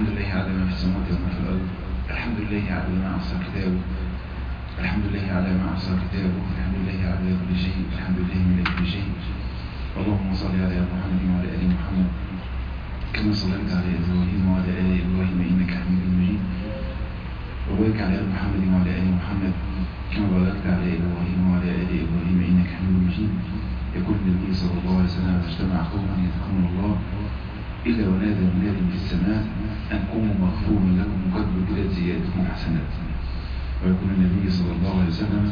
الحمد لله على ما في السماوات وما في الأرض الحمد لله على ما أحصى كتابه الحمد لله على ما أحصى كتابه الحمد لله على كل شيء الحمد لله من كل شيء اللهم صل على محمد وعلى آل محمد كما صليت على إبراهيم وعلى آل إبراهيم إنك حميد مجيد وبارك على آل محمد وعلى آل محمد كما باركت على إبراهيم وعلى آل إبراهيم إنك حميد مجيد يقول النبي صلى الله عليه وسلم اجتمع قوم يذكرون الله إلا ونادى مناد في السماء أن قوموا مغفور لكم قد بدلت زيادتكم حسنات ويقول النبي صلى الله عليه وسلم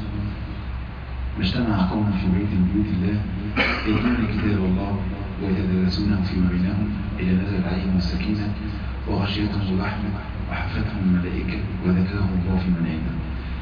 ما اجتمع قوم في بيت من بيوت الله يتلون كتاب الله ويتدرسونه فيما بينهم إلى نزلت عليهم السكينة وغشيتهم الرحمة وحفتهم الملائكة وذكرهم الله في من عنده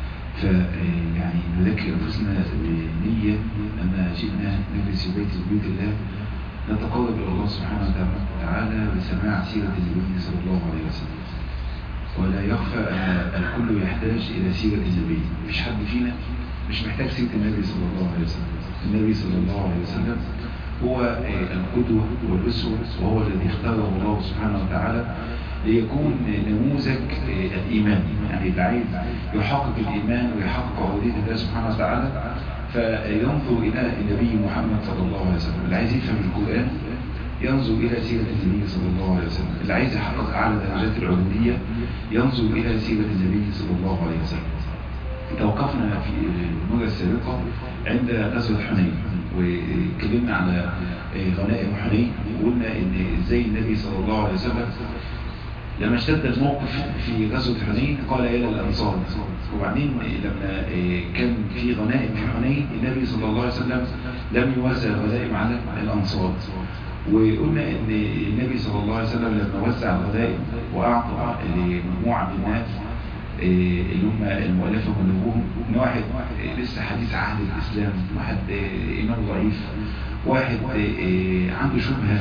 فيعني نذكر أنفسنا بنية لما جئنا نجلس في بيت بيوت الله نتقرب إلى الله سبحانه وتعالى بسماع سيرة النبي صلى الله عليه وسلم ولا يخفى أن الكل يحتاج إلى سيرة النبي مش حد فينا مش محتاج سيرة النبي صلى الله عليه وسلم النبي صلى الله عليه وسلم هو القدوة والأسوة وهو الذي اختاره الله سبحانه وتعالى ليكون نموذج الإيمان يعني اللي عايز يحقق الإيمان ويحقق عبودية الله سبحانه وتعالى فينظر إلى النبي محمد صلى الله عليه وسلم اللي عايز يفهم القرآن ينظر إلى سيرة النبي صلى الله عليه وسلم اللي عايز يحقق أعلى درجات العبودية ينظر إلى سيرة النبي صلى الله عليه وسلم توقفنا في المرة السابقة عند غزوة حنين واتكلمنا على غنائم حنين وقلنا ان ازاي النبي صلى الله عليه وسلم لما اشتد الموقف في غزوة حنين قال إلى الأنصار وبعدين لما كان في غنائم في حنين النبي صلى الله عليه وسلم لم يوزع الغنائم على الأنصار وقلنا ان النبي صلى الله عليه وسلم لما وزع الغنائم وأعطى لمجموعة من الناس اللي هم المؤلفة قلوبهم ان واحد لسه حديث عهد الإسلام واحد إيمان ضعيف واحد عنده شبهة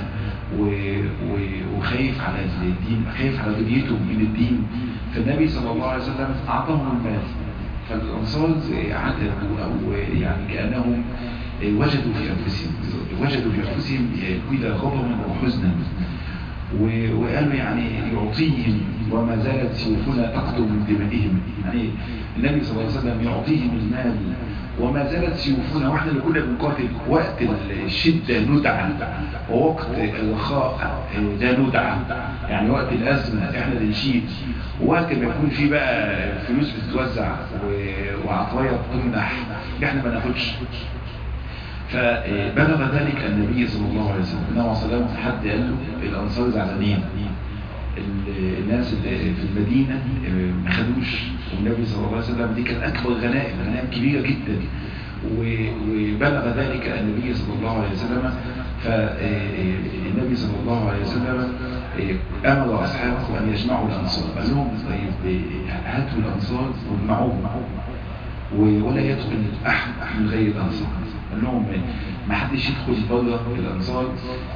وخايف على الدين خايف على دنيته من الدين فالنبي صلى الله عليه وسلم أعطاهم المال فالأنصار عدلوا أو يعني كأنهم وجدوا في أنفسهم وجدوا في أنفسهم إلى غضبا وحزنا وقالوا يعني يعطيهم وما زالت سيوفنا تقطر من دمائهم يعني النبي صلى الله عليه وسلم يعطيهم المال وما زالت سيوفنا واحنا اللي كنا بنقاتل وقت الشدة ندعى ووقت الرخاء لا ندعى يعني وقت الأزمة احنا اللي نشيد ووقت ما يكون في بقى فلوس بتتوزع وعطايا بتمنح احنا ما ناخدش فبلغ ذلك النبي صلى الله عليه وسلم انه صلى الله عليه وسلم حد قال له الانصار زعلانين الناس اللي في المدينة ما خدوش والنبي صلى الله عليه وسلم دي كانت أكبر غنائم غنائم كبيرة جدا وبلغ ذلك النبي صلى الله عليه وسلم فالنبي صلى الله عليه وسلم أمر أصحابه أن يجمعوا الأنصار قال لهم طيب هاتوا الأنصار واجمعوهم ولا يدخل أحد من غير الأنصار قال لهم ما حدش يدخل بره الأنصار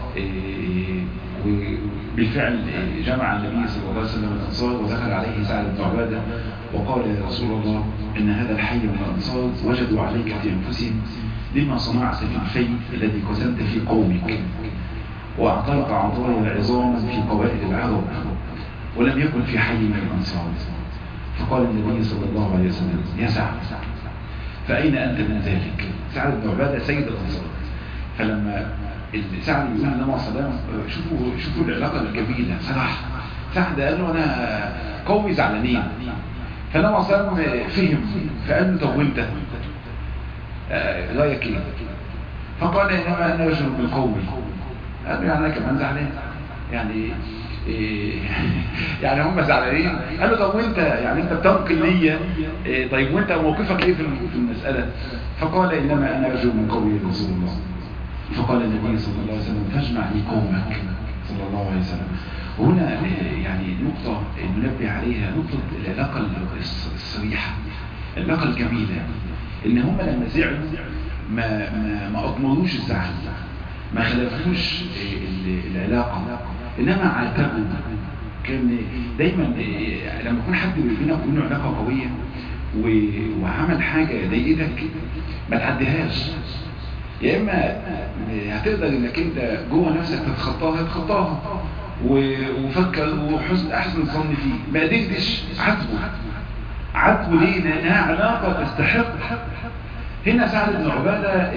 وبالفعل جمع النبي صلى الله عليه وسلم الأنصار ودخل عليه سعد بن عبادة وقال يا رسول الله إن هذا الحي من الأنصار وجدوا عليك في أنفسهم لما صنعت في الفيء الذي قسمت في قومك وأعطيت عطايا عظاما في قبائل العرب ولم يكن في حي من الأنصار فقال النبي صلى الله عليه وسلم يا سعد فأين أنت من ذلك سعد بن عبادة سيد الأنصار فلما سعد يقول النبي صلى الله عليه وسلم شوفوا شوفوا العلاقة الجميلة صراحة سعد قال له أنا قومي زعلانين فالنبي صلى الله عليه وسلم فهم فقال له طب وأنت رأيك إيه؟ فقال إنما أنا رجل من قومي قال له يعني أنا كمان زعلان يعني إيه يعني هم زعلانين قال له طب وانت يعني انت بتنقل ليا إيه طيب وانت موقفك ايه في المسألة فقال انما انا رجل من قوي رسول الله فقال النبي صلى الله عليه وسلم فاجمع لي قومك صلى الله عليه وسلم وهنا يعني نقطة ننبه عليها نقطة العلاقة الصريحة العلاقة الجميلة ان هم لما زعلوا ما ما ما اضمروش الزعل ما خلفوش العلاقة انما عاتبوا كان دايما لما يكون حد بينك وبينه علاقة قوية وعمل حاجة ضايقتك ما تعديهاش يا اما هتقدر انك انت جوه نفسك تتخطاها تتخطاها وفكر وحسن احسن ظن فيه ما قدرتش عاتبه عاتبه ليه لانها علاقه تستحق هنا سعد بن عباده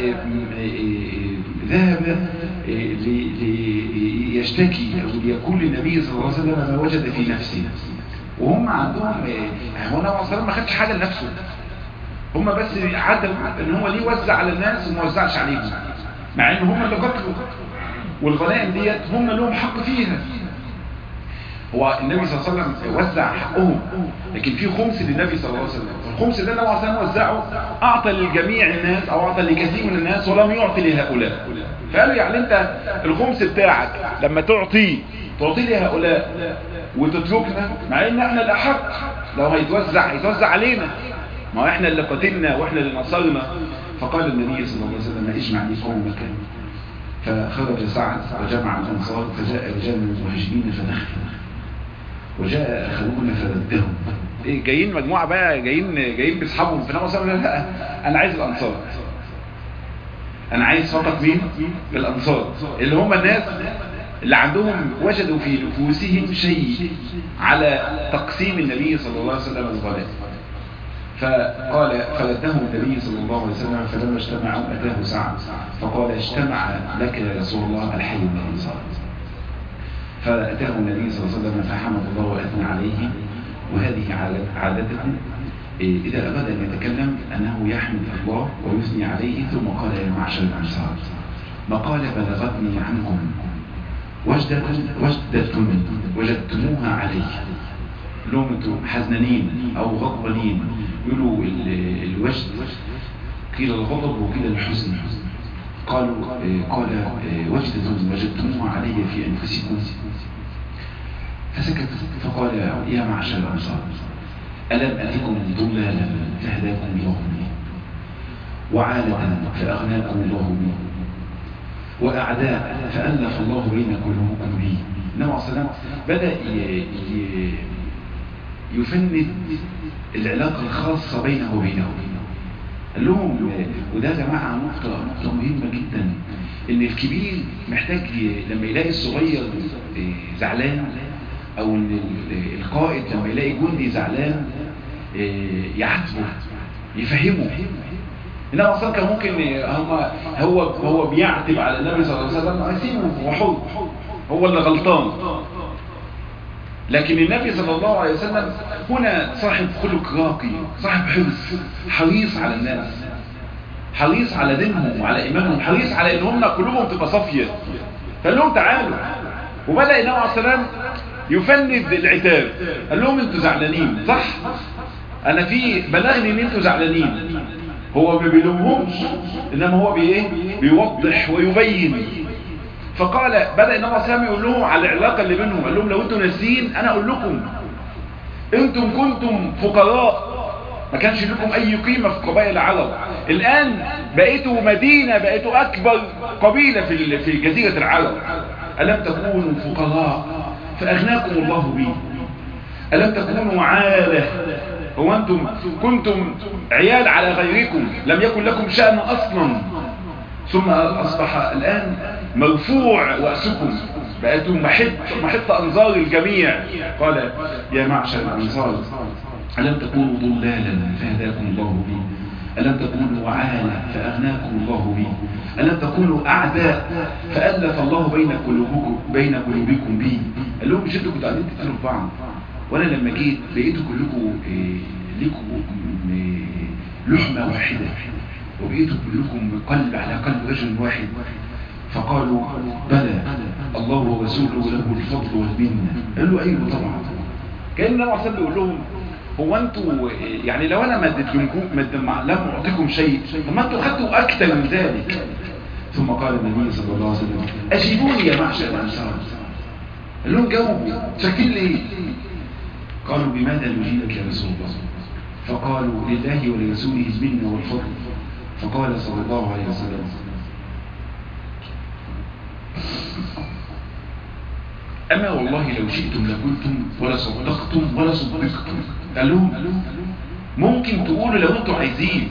ذهب ليشتكي او ليقول للنبي صلى الله عليه وسلم ما وجد في نفسه وهم عندهم هو النبي صلى الله عليه وسلم ما خدش حاجه لنفسه هم بس عدوا ان هو ليه وزع على الناس وما وزعش عليهم مع ان هم اللي قتلوا والغنائم ديت هم لهم حق فيها هو النبي صلى الله عليه وسلم وزع حقهم لكن في خمس للنبي صلى الله عليه وسلم الخمس ده النبي صلى الله عليه وسلم وزعه اعطى لجميع الناس او اعطى لكثير من الناس ولم يعطي لهؤلاء فقالوا يعني انت الخمس بتاعك لما تعطيه تعطيه لهؤلاء وتتركنا مع ان احنا الاحق لو هيتوزع هيتوزع علينا ما احنا اللي قتلنا واحنا اللي نصرنا فقال النبي صلى الله عليه وسلم اجمع لي قومك فخرج سعد وجمع الانصار فجاء رجال من المهاجرين فدخلوا وجاء اخونا فردهم ايه جايين مجموعه بقى جايين جايين باصحابهم في نفس لا انا عايز الانصار انا عايز فقط مين الانصار اللي هم الناس اللي عندهم وجدوا في نفوسهم شيء على تقسيم النبي صلى الله عليه وسلم الغنائم فقال فردهم النبي صلى الله عليه وسلم فلما اجتمعوا أتاه سعد فقال اجتمع لك يا رسول الله الحي من الأنصار فأتاه النبي صلى الله عليه وسلم فحمد الله وأثنى عليه وهذه عادته إذا أراد أن يتكلم أنه يحمد الله ويثني عليه ثم قال يا معشر الأنصار مقالة بلغتني عنكم وجدة وجدة وجدتموها عليه لهم انتم حزنانين او غضبانين يقولوا الوجد قيل الغضب وقيل الحزن قالوا قال وجدة وجدتموها علي في انفسكم فسكت فقال يا معشر الانصار الم اتكم ضلالا فهداكم الله به وعالة فاغناكم الله به واعداء فالف الله بين قلوبكم به النبي عليه الصلاه بدا يفند العلاقة الخاصة بينه وبينه قال لهم وده يا جماعة نقطة نقطة مهمة جدا ان الكبير محتاج لما يلاقي الصغير زعلان او ان القائد لما يلاقي جندي زعلان يعاتبه يفهمه النبي اصلا كان ممكن هم هو هو بيعتب على النبي صلى الله عليه وسلم هيسيبه هو حر هو اللي غلطان لكن النبي صلى الله عليه وسلم هنا صاحب خلق راقي صاحب حرص حريص على الناس حريص على دينهم وعلى ايمانهم حريص على ان هم قلوبهم تبقى صافيه فقال لهم تعالوا وبدا النبي عليه السلام يفند العتاب قال لهم انتوا زعلانين صح انا في بلغني ان انتوا زعلانين هو ما بيلومهمش انما هو بايه بيوضح ويبين فقال بدأ النبي صلى الله عليه وسلم يقول لهم على العلاقة اللي بينهم قال لهم لو انتم ناسيين انا اقول لكم انتم كنتم فقراء ما كانش لكم اي قيمة في قبائل العرب الان بقيتوا مدينة بقيتوا اكبر قبيلة في في جزيرة العرب ألم تكونوا فقراء فأغناكم الله به ألم تكونوا عالة هو أنتم كنتم عيال على غيركم لم يكن لكم شأن أصلا ثم أصبح الآن مرفوع رأسكم بقيتم محط, محط أنظار الجميع قال يا معشر الأنصار ألم تكونوا ضلالا فهداكم الله به ألم تكونوا وعالة فأغناكم الله به ألم تكونوا أعداء فألف الله بين قلوبكم بين قلوبكم به قال لهم مش انتوا كنتوا قاعدين تقتلوا في بعض وأنا لما جيت لقيتوا كلكم إيه ليكم إيه لحمة واحدة وبقيتوا كلكم قلب على قلب رجل واحد فقالوا بلى الله ورسوله له الفضل والمنة قالوا أيوه طبعا كأن النبي عليه بيقول لهم هو انتوا يعني لو انا ما اديتكم لم اعطيكم شيء طب ما انتوا خدتوا اكثر من ذلك ثم قال النبي صلى الله عليه وسلم اجيبوني يا معشر الانصار قال لهم جاوبوا ساكتين ليه قالوا بماذا نجيبك يا رسول الله فقالوا لله ولرسوله المنه والفضل فقال صلى الله عليه وسلم أما والله لو شئتم لقلتم ولا صدقتم ولا صدقتم قال لهم ممكن تقولوا لو انتم عايزين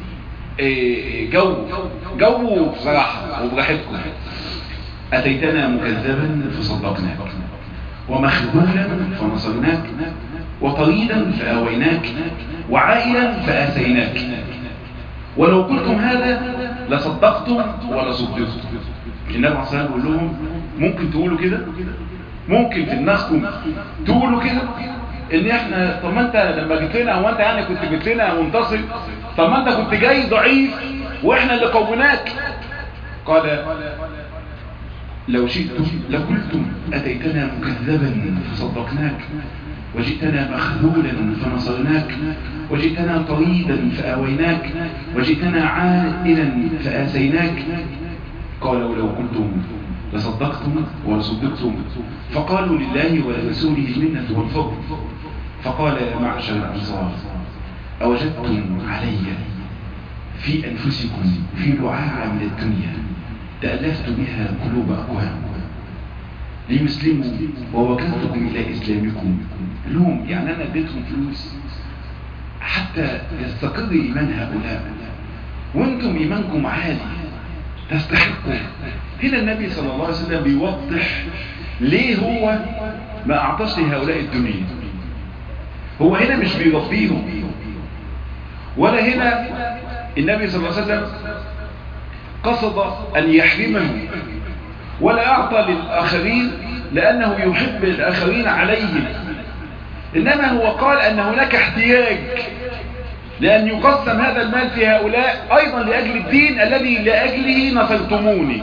جو جو بصراحة وبراحتكم أتيتنا مكذبا فصدقناك ومخذولا فنصرناك وطريدا فآويناك وعائلا فآسيناك ولو قلتم هذا لصدقتم ولا صدقتم النبي عليه الصلاة والسلام يقول لهم ممكن تقولوا كده ممكن في دماغكم تقولوا كده ان احنا طب ما انت لما جيت لنا هو انت يعني كنت جيت لنا منتصر طب ما انت كنت جاي ضعيف واحنا اللي قومناك قال لو شئتم لقلتم اتيتنا مكذبا فصدقناك وجئتنا مخذولا فنصرناك وجئتنا طريدا فآويناك وجئتنا عائلا فآسيناك قالوا لو كنتم لصدقتم ولصدقتم فقالوا لله ولرسوله المنة والفضل فقال يا معشر الأنصار أوجدتم علي في أنفسكم في لعاعة من الدنيا تألفت بها قلوب أقوام ليسلموا ووكلتكم إلى إسلامكم لهم يعني أنا اديتهم فلوس حتى يستقر إيمان هؤلاء وانتم إيمانكم عالي تستحقوا هنا النبي صلى الله عليه وسلم بيوضح ليه هو ما أعطاش لهؤلاء الدنيا هو هنا مش بيربيهم ولا هنا النبي صلى الله عليه وسلم قصد أن يحرمهم ولا أعطى للآخرين لأنه يحب الآخرين عليهم إنما هو قال أن هناك احتياج لأن يقسم هذا المال في هؤلاء أيضا لأجل الدين الذي لأجله نصرتموني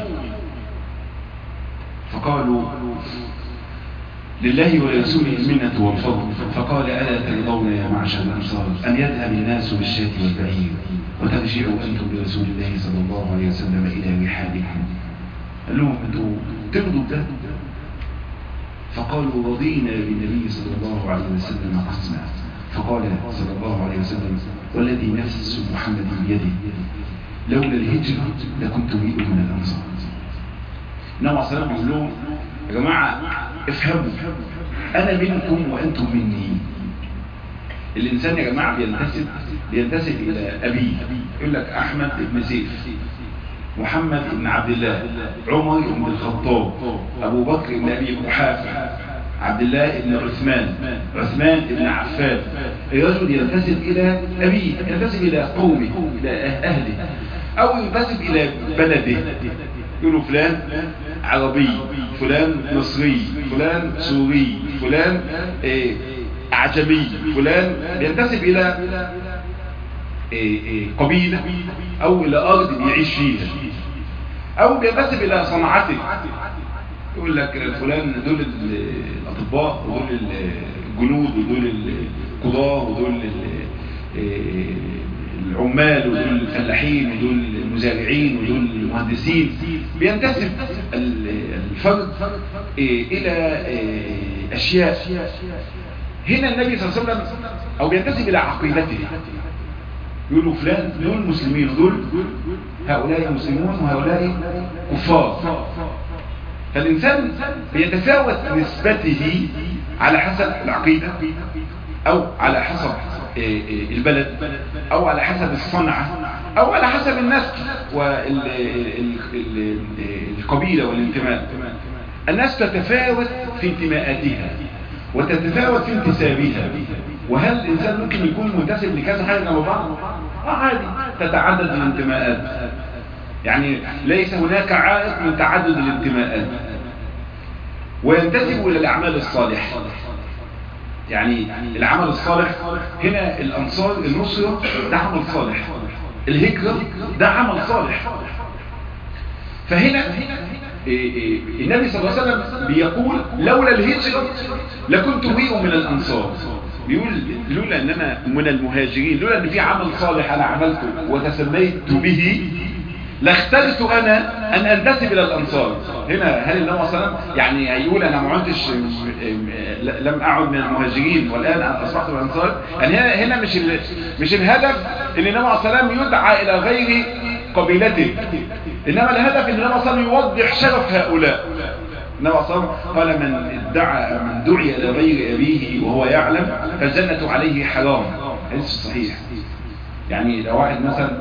فقالوا لله ولرسوله المنة والفضل فقال ألا ترضون يا معشر الأنصار أن يذهب الناس بالشاة والبعير وترجعوا أنتم برسول الله صلى الله عليه وسلم إلى رحالكم قال لهم أنتم ترضوا ده فقالوا رضينا بالنبي صلى الله عليه وسلم قسما فقال صلى الله عليه وسلم والذي نفس محمد بيده لولا الهجرة لكنت امرئ من الأنصار النبي عليه الصلاة والسلام لهم يا جماعة افهموا أنا منكم وأنتم مني الإنسان يا جماعة بينتسب بينتسب إلى أبيه يقول لك أحمد بن سيف محمد بن عبد الله عمر بن الخطاب أبو بكر بن أبي قحافة عبد الله بن عثمان عثمان بن عفان الرجل ينتسب إلى أبيه ينتسب إلى قومه إلى أهله أو ينتسب إلى بلده يقولوا فلان عربي فلان مصري فلان سوري فلان إيه أعجمي فلان ينتسب إلى إيه إيه قبيلة أو إلى أرض بيعيش فيها أو بينتسب إلى صنعته يقول لك فلان دول الأطباء ودول الجنود ودول القضاة ودول العمال ودول الفلاحين ودول المزارعين ودول المهندسين بينتسب الفرد إلى أشياء هنا النبي صلى الله عليه وسلم أو بينتسب إلى عقيدته يقولوا فلان دول مسلمين ودول هؤلاء مسلمون وهؤلاء كفار فالإنسان بيتفاوت نسبته على حسب العقيدة أو على حسب البلد أو على حسب الصنعة أو على حسب النسل والقبيلة والانتماء الناس تتفاوت في انتماءاتها وتتفاوت في انتسابها وهل الإنسان ممكن يكون منتسب لكذا حاجة جنب بعض؟ آه عادي تتعدد الانتماءات يعني ليس هناك عائق من تعدد الانتماءات وينتسب إلى الأعمال الصالحة يعني العمل الصالح هنا الأنصار النصرة ده عمل صالح الهجرة ده عمل صالح فهنا النبي صلى الله عليه وسلم بيقول لولا الهجرة لكنت امرئ من الأنصار بيقول لولا ان انا من المهاجرين لولا ان في عمل صالح انا عملته وتسميت به لاخترت انا ان انتسب الى الانصار هنا هل النبي صلى الله عليه وسلم يعني هيقول انا ما عدتش لم اعد من المهاجرين والان اصبحت من الانصار يعني هنا هنا مش مش الهدف ان النبي صلى الله عليه وسلم يدعى الى غير قبيلته انما الهدف ان النبي صلى الله عليه وسلم يوضح شرف هؤلاء النبي صلى الله عليه وسلم قال من ادعى من دعي الى غير ابيه وهو يعلم فالجنه عليه حرام حديث صحيح يعني لو واحد مثلا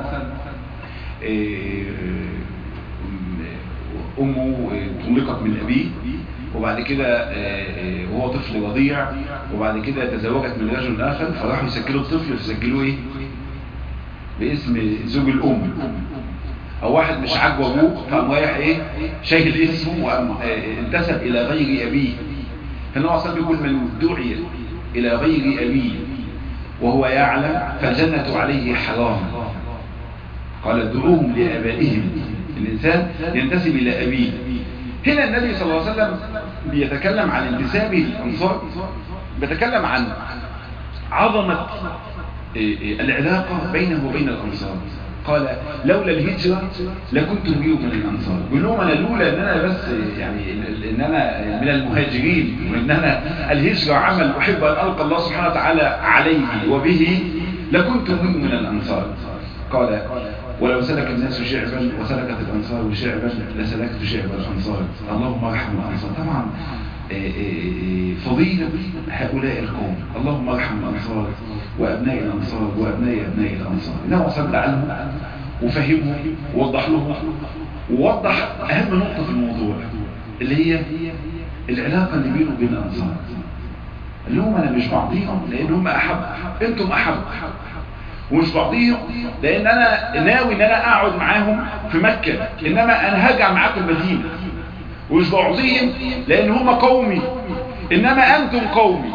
امه طلقت من ابيه وبعد كده وهو طفل رضيع وبعد كده تزوجت من رجل آخر فراحوا يسجلوا الطفل فسجلوه ايه باسم زوج الأم أو واحد مش عاجبه أبوه فقام رايح ايه شايل اسمه وقام انتسب إلى غير أبيه فالنبي صلى الله عليه من دعي إلى غير أبيه وهو يعلم فالجنة عليه حرام قال ادعوهم لآبائهم الإنسان ينتسب إلى أبيه هنا النبي صلى الله عليه وسلم بيتكلم عن انتسابه للأنصار بيتكلم عن عظمة العلاقة بينه وبين الأنصار قال لولا الهجرة لكنت بيوم من الأنصار بيقول لهم أنا لولا أن أنا بس يعني أن أنا من المهاجرين وأن أنا الهجرة عمل أحب أن ألقى الله سبحانه وتعالى عليه وبه لكنت بيوم من الأنصار قال ولو سلك الناس شعبا وسلكت الأنصار شعبا لسلكت شعب الأنصار اللهم ارحم الأنصار طبعا فضيلة هؤلاء القوم اللهم ارحم الأنصار وأبناء الأنصار وأبناء أبناء الأنصار إنه صد عنهم وفهمهم ووضح لهم ووضح أهم نقطة في الموضوع اللي هي العلاقة اللي بينه وبين الأنصار قال لهم أنا مش بعضيهم لأن هم أحب أنتم أحب ومش بعضيهم لأن أنا ناوي أن أنا أقعد معاهم في مكة إنما أنا هرجع معاكم المدينة ومش بعضيهم لأن هم قومي إنما أنتم قومي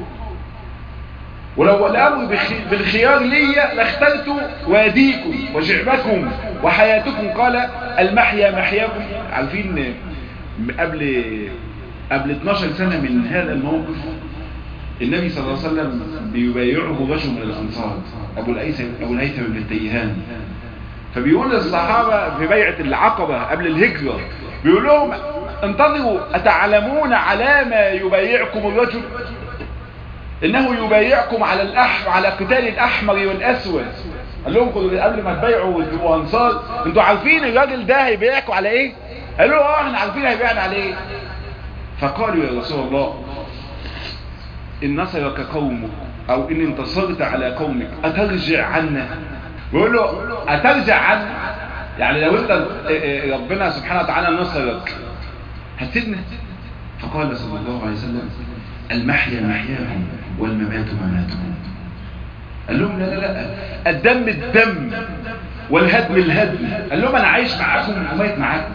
ولو الأمر بالخيار لي لاخترت واديكم وشعبكم وحياتكم قال المحيا محياكم عارفين قبل قبل 12 سنة من هذا الموقف النبي صلى الله عليه وسلم بيبايعه رجل من الأنصار أبو الأيثم أبو الهيثم بن التيهان فبيقول للصحابة في بيعة العقبة قبل الهجرة بيقول لهم انتظروا أتعلمون على ما يبايعكم الرجل إنه يبايعكم على الأحمر على قتال الأحمر والأسود قال لهم قبل ما تبايعوا وتبقوا أنصار انتوا عارفين الراجل ده هيبايعكم على إيه؟ قالوا له اه احنا عارفين هيبايعنا على إيه؟ فقالوا يا رسول الله إن نصرك قومك أو إن انتصرت على قومك أترجع عنا بيقول له أترجع عنا يعني لو أنت ربنا سبحانه وتعالى نصرك هتسيبنا فقال صلى الله عليه وسلم المحيا محياهم والممات مماتهم قال لهم لا لا لا الدم الدم والهدم الهدم قال لهم أنا عايش معاكم وميت معاكم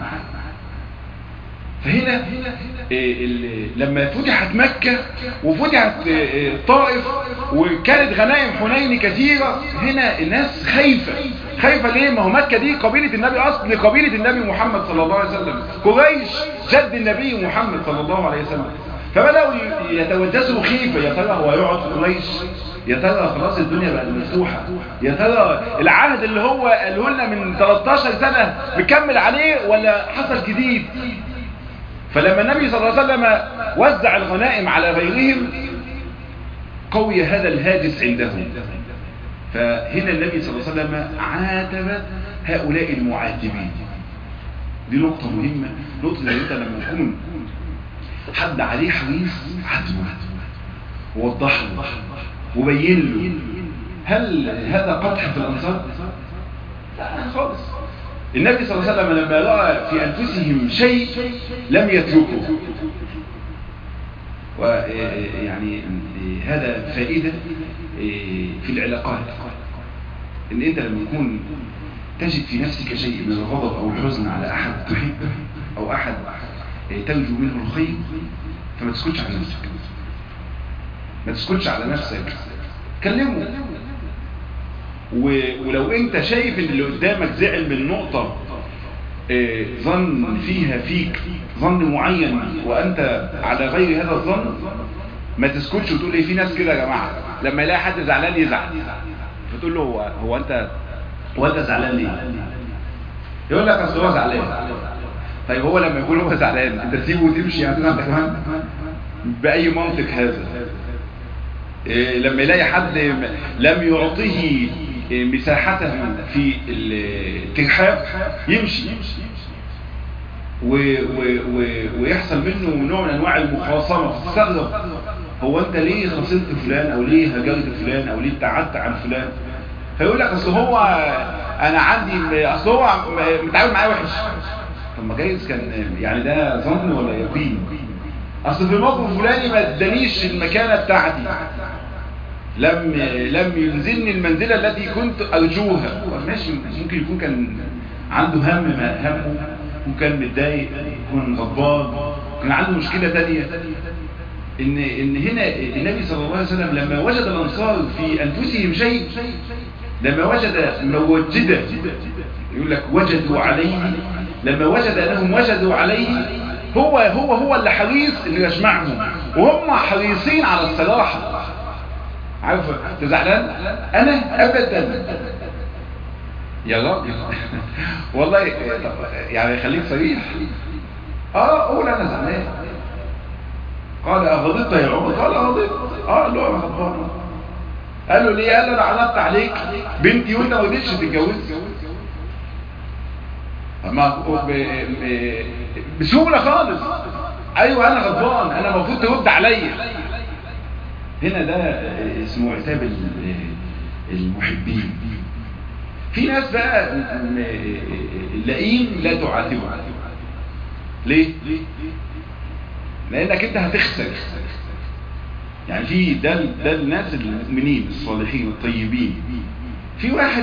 فهنا لما فتحت مكة وفتحت طائف وكانت غنائم حنين كثيرة هنا الناس خايفة خايفة ليه ما هو مكة دي قبيلة النبي أصل قبيلة النبي محمد صلى الله عليه وسلم قريش جد النبي محمد صلى الله عليه وسلم فبدأوا يتوجسوا خيفة يا ترى هو يقعد في قريش يا ترى خلاص الدنيا بقت مفتوحة يا ترى العهد اللي هو قاله لنا من 13 سنة مكمل عليه ولا حصل جديد فلما النبي صلى الله عليه وسلم وزع الغنائم على غيرهم قوي هذا الهاجس عندهم فهنا النبي صلى الله عليه وسلم عاتب هؤلاء المعاتبين دي نقطة مهمة نقطة زي انت لما تكون حد عليه حريص عاتبه ووضح له وبين له هل هذا قدح في الأنصار؟ لا خالص النبي صلى الله عليه وسلم لما رأى في أنفسهم شيء لم يتركه ويعني هذا فائدة في العلاقات ان انت لما تكون تجد في نفسك شيء من الغضب او الحزن على احد تحبه او احد ترجو منه الخير فما تسكتش على نفسك ما تسكتش على نفسك كلمه ولو انت شايف ان اللي قدامك زعل من نقطة ظن فيها فيك ظن معين وانت على غير هذا الظن ما تسكتش وتقول ايه في ناس كده يا جماعة لما يلاقي حد زعلان يزعل فتقول له هو, هو انت هو انت زعلان ليه يقول لك اصل هو زعلان طيب هو لما يقول هو زعلان انت تسيبه وتمشي يعني انت كمان باي منطق هذا إيه لما يلاقي حد لم يعطيه مساحته في الترحاب يمشي و و و ويحصل منه نوع من انواع المخاصمه تستغرب هو انت ليه خسرت فلان او ليه هجرت فلان او ليه ابتعدت عن فلان فيقول لك اصل هو انا عندي اصل هو متعامل معايا وحش طب ما جايز كان يعني ده ظن ولا يقين اصل في الموقف الفلاني ما ادانيش المكانة بتاعتي لم لم ينزلني المنزلة التي كنت ارجوها ماشي ممكن يكون كان عنده هم ما همه وكان متضايق يكون غضبان كان عنده مشكلة تانية ان ان هنا النبي صلى الله عليه وسلم لما وجد الانصار في انفسهم شيء لما وجد موجدة يقول لك وجدوا عليه لما وجد انهم وجدوا عليه هو هو هو اللي حريص انه يجمعهم وهم حريصين على الصراحة عارف تزعلان انا ابدا يا راجل والله يعني خليك صريح اه قول انا زعلان قال اغضبت يا عمر قال اغضبت اه قال له انا غضبان قال له ليه قال له انا عرضت عليك بنتي وانت ما رضيتش تتجوز ما بسهوله خالص ايوه انا غضبان انا المفروض ترد عليا هنا ده اسمه عتاب المحبين في ناس بقى اللئيم لا تعاتبه ليه لانك انت هتخسر يعني في ده ده الناس المؤمنين الصالحين الطيبين في واحد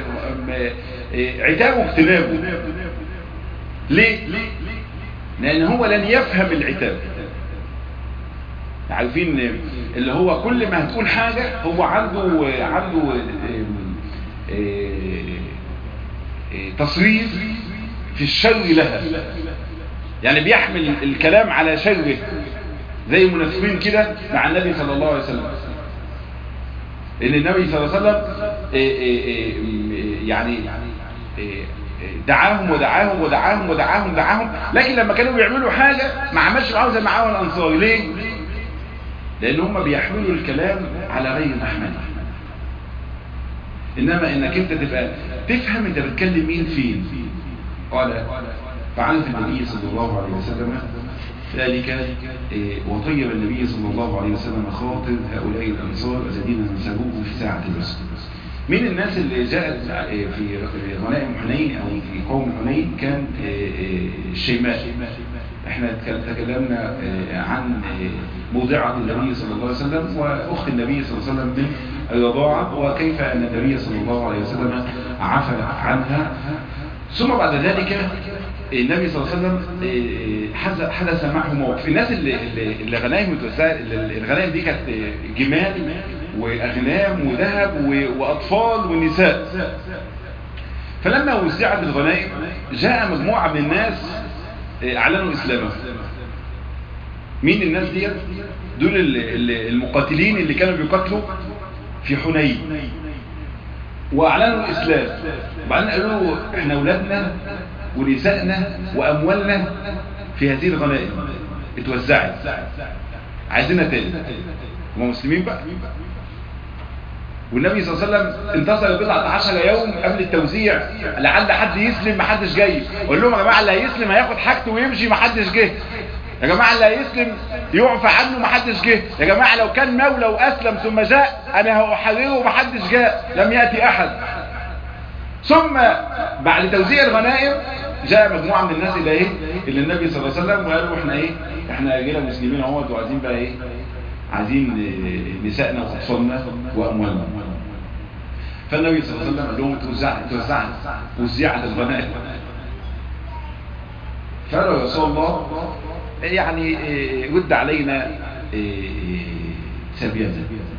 عتابه اجتنابه ليه لان هو لن يفهم العتاب عارفين اللي هو كل ما هتقول حاجة هو عنده عنده تصريف في الشر لها يعني بيحمل الكلام على شره زي المنافقين كده مع النبي صلى الله عليه وسلم ان النبي صلى الله عليه وسلم يعني دعاهم ودعاهم ودعاهم ودعاهم دعاهم لكن لما كانوا بيعملوا حاجة ما عملش معاهم زي ما عمل الانصار ليه لان هم بيحملوا الكلام على غير محمله انما انك انت تبقى تفهم انت بتكلم مين فين قال فعرف النبي صلى الله عليه وسلم ذلك وطيب النبي صلى الله عليه وسلم خاطر هؤلاء الانصار الذين نسبوه في ساعة الرسل من الناس اللي جاءت في غنائم حنين او في قوم حنين كان الشيماء احنا تكلمنا عن موضعة النبي صلى الله عليه وسلم واخت النبي صلى الله عليه وسلم من الرضاعة وكيف ان النبي صلى الله عليه وسلم عفى عنها ثم بعد ذلك النبي صلى الله عليه وسلم حدث معه موقف الناس اللي, اللي غنائم متوزعه الغنائم دي كانت جمال واغنام وذهب واطفال ونساء فلما وزعت الغنائم جاء مجموعة من الناس اعلنوا اسلامهم مين الناس دي دول المقاتلين اللي كانوا بيقاتلوا في حنين واعلنوا الاسلام وبعدين قالوا احنا اولادنا ونسائنا واموالنا في هذه الغنائم اتوزعت عايزينها تاني هم مسلمين بقى والنبي صلى الله عليه وسلم انتصر بضعة عشر يوم قبل التوزيع لعل حد يسلم محدش جاي قول لهم يا جماعة اللي هيسلم هياخد حاجته ويمشي محدش جه يا جماعة اللي هيسلم يعفى عنه محدش جه يا جماعة لو كان مولى وأسلم ثم جاء أنا هأحرره محدش جاء لم يأتي أحد ثم بعد توزيع الغنائم جاء مجموعة من الناس اللي ايه اللي النبي صلى الله عليه وسلم وقالوا احنا ايه احنا رجاله مسلمين اهوت وعايزين بقى ايه عايزين نسائنا واطفالنا واموالنا فالنبي صلى الله عليه وسلم قال لهم توزعت توزعت وزعت الغنائم فقالوا يا رسول الله يعني رد علينا سبيانا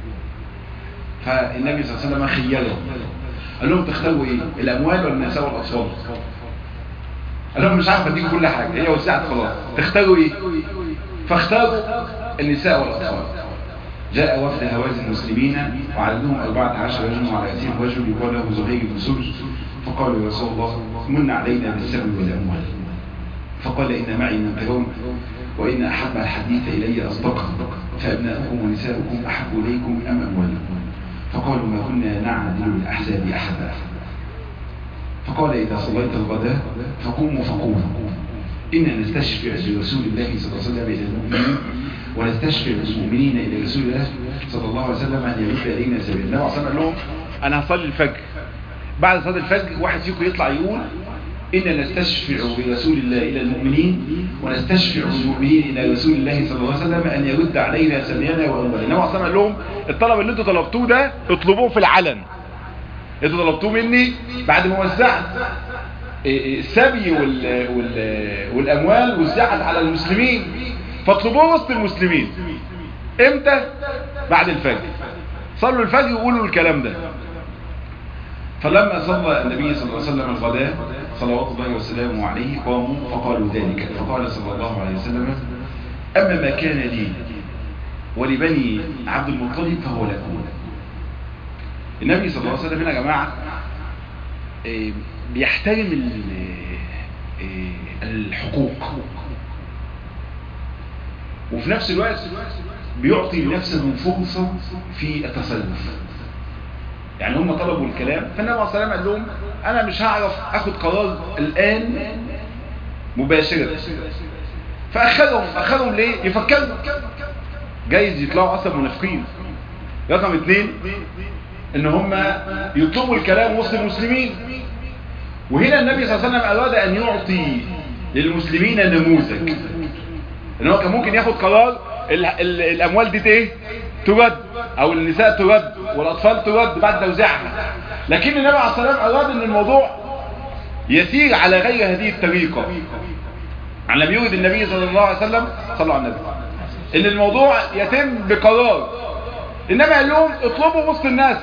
فالنبي صلى الله عليه وسلم خيرهم قال لهم تختاروا ايه الاموال ولا النساء والاطفال قال لهم مش عارف اديكم كل حاجه هي وسعت خلاص تختاروا ايه فاختاروا النساء والاطفال جاء وفد هوازن المسلمين وعددهم 14 رجل وعلى راسهم رجل يقال له زهير بن سرج فقالوا يا رسول الله من علينا بالسبب والاموال فقال ان معي من ترون وان احب الحديث الي اصدقه فابناؤكم ونساؤكم احب اليكم ام اموالكم فقالوا ما كنا نعدل الاحزاب احدا فقال اذا صليت الغداء فقوموا فقوموا إنا نستشفع برسول الله صلى الله عليه وسلم إلى المؤمنين ونستشفع بالمؤمنين إلى رسول الله صلى الله عليه وسلم أن يرد إلينا سبيل النبي عليه قال لهم أنا هصلي الفجر بعد صلاة الفجر واحد فيكم يطلع يقول إن نستشفع برسول الله إلى المؤمنين ونستشفع بالمؤمنين إلى رسول الله صلى الله عليه وسلم أن يرد علينا سمينا وأموالنا النبي عليه قال لهم الطلب اللي انتوا طلبتوه ده اطلبوه في العلن انتوا طلبتوه مني بعد ما وزعت السبي وال... وال... والأموال وزعت على المسلمين فاطلبوه وسط المسلمين امتى بعد الفجر صلوا الفجر وقولوا الكلام ده فلما صلى النبي صلى الله عليه وسلم الغداء صلوات الله وسلامه عليه قاموا فقالوا ذلك فقال صلى الله عليه وسلم أما ما كان لي ولبني عبد المطلب فهو لكم النبي صلى الله عليه وسلم هنا يا جماعة بيحترم الحقوق وفي نفس الوقت بيعطي لنفسه فرصة في التصرف يعني هم طلبوا الكلام فالنبي عليه الصلاه والسلام قال لهم انا مش هعرف اخد قرار الان مباشرة فاخرهم اخرهم ليه يفكروا جايز يطلعوا اصلا منافقين رقم اثنين ان هم يطلبوا الكلام وسط المسلمين وهنا النبي صلى الله عليه وسلم اراد ان يعطي للمسلمين نموذج ان هو كان ممكن ياخد قرار ال ال الاموال دي ايه ترد او النساء ترد والاطفال ترد بعد توزيعها لكن النبي عليه الصلاه والسلام اراد ان الموضوع يسير على غير هذه الطريقه عن لم يرد النبي صلى الله عليه وسلم صلى على النبي ان الموضوع يتم بقرار النبي قال لهم اطلبوا وسط الناس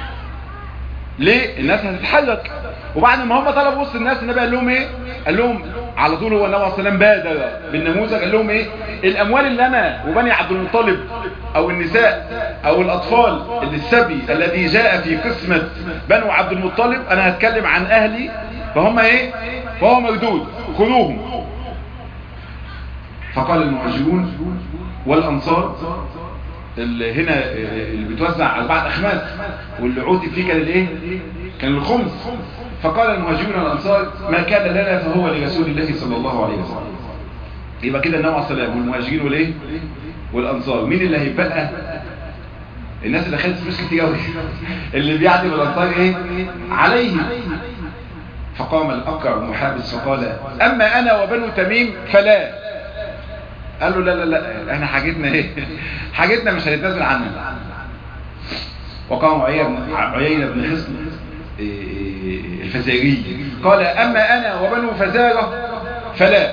ليه الناس هتتحرك وبعد ما هم طلبوا وسط الناس النبي قال لهم ايه قال لهم على طول هو النبي عليه الصلاه والسلام بادر بالنموذج قال لهم ايه الاموال اللي انا وبني عبد المطلب او النساء او الاطفال السبي الذي جاء في قسمه بنو عبد المطلب انا هتكلم عن اهلي فهم ايه فهو مردود خذوهم فقال المهاجرون والانصار اللي هنا اللي بتوزع على اربعه اخماس واللي عوتي فيه كان الايه كان الخمس فقال المهاجرون والانصار ما كان لنا فهو لرسول الله صلى الله عليه وسلم يبقى كده النبي عليه الصلاه والمهاجرين والايه والانصار مين اللي هيبقى الناس اللي خدت فلوس كتير قوي اللي بيعدي بالانصار ايه عليه فقام الاقرع بن حابس فقال اما انا وبنو تميم فلا قال له لا لا لا احنا حاجتنا ايه حاجتنا مش هنتنازل عنها وقام عيينة بن حصن الفزاري قال اما انا وبنو فزارة فلا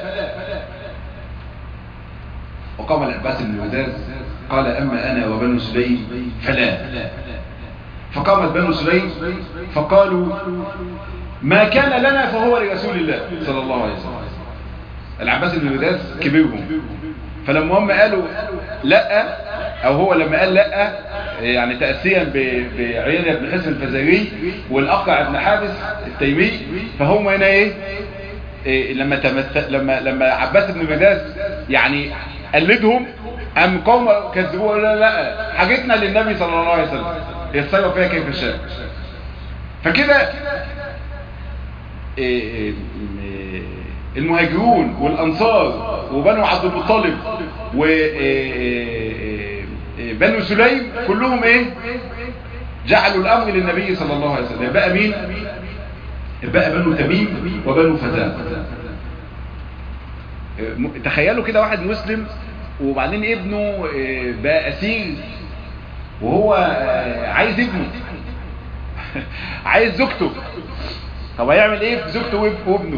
وقام العباس بن وداز قال اما انا وبنو سليم فلا فقامت بنو سليم فقالوا ما كان لنا فهو لرسول الله صلى الله عليه وسلم العباس بن وداز كبيرهم فلما هم قالوا لا او هو لما قال لا يعني تأسيا بعينة بن حسن الفزاري والاقع بن حابس التيمي فهم هنا ايه, إيه لما تمثل لما لما عباس بن مداس يعني قلدهم ام قوم كذبوه لا لا حاجتنا للنبي صلى الله عليه وسلم يتصرف فيها كيف شاء فكده إيه إيه المهاجرون والانصار وبنو عبد المطلب وبنو سليم كلهم ايه جعلوا الامر للنبي صلى الله عليه وسلم بقى مين بقى بنو تميم وبنو فتاة تخيلوا كده واحد مسلم وبعدين ابنه بقى اسير وهو عايز ابنه عايز زوجته طب هيعمل ايه في زوجته وابنه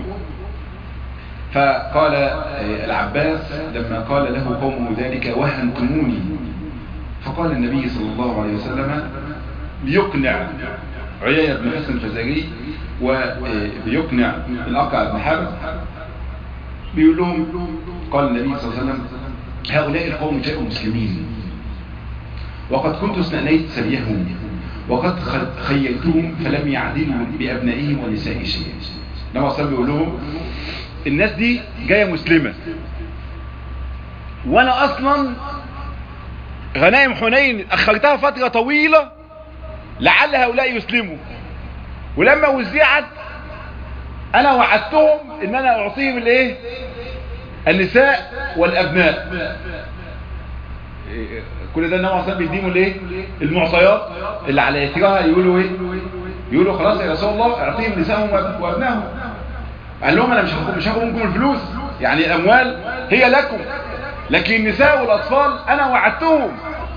فقال العباس لما قال له قومه ذلك وهنتموني فقال النبي صلى الله عليه وسلم ليقنع عيية بن حسن الفزاري وبيقنع الأقع بن حرب بيقول لهم قال النبي صلى الله عليه وسلم هؤلاء القوم جاءوا مسلمين وقد كنت استنيت سبيهم وقد خيرتهم فلم يعدلوا بأبنائهم ونساء شيء لما صلى بيقول لهم الناس دي جاية مسلمة وانا اصلا غنائم حنين اخرتها فترة طويلة لعل هؤلاء يسلموا ولما وزعت انا وعدتهم ان انا اعطيهم الايه النساء والابناء كل ده النبي صلى الله عليه وسلم بيديهم الايه المعطيات اللي على اثرها يقولوا ايه يقولوا خلاص يا رسول الله اعطيهم نسائهم وابنائهم قال لهم انا مش هاخد مش هاخد منكم الفلوس يعني الاموال هي لكم لكن النساء والاطفال انا وعدتهم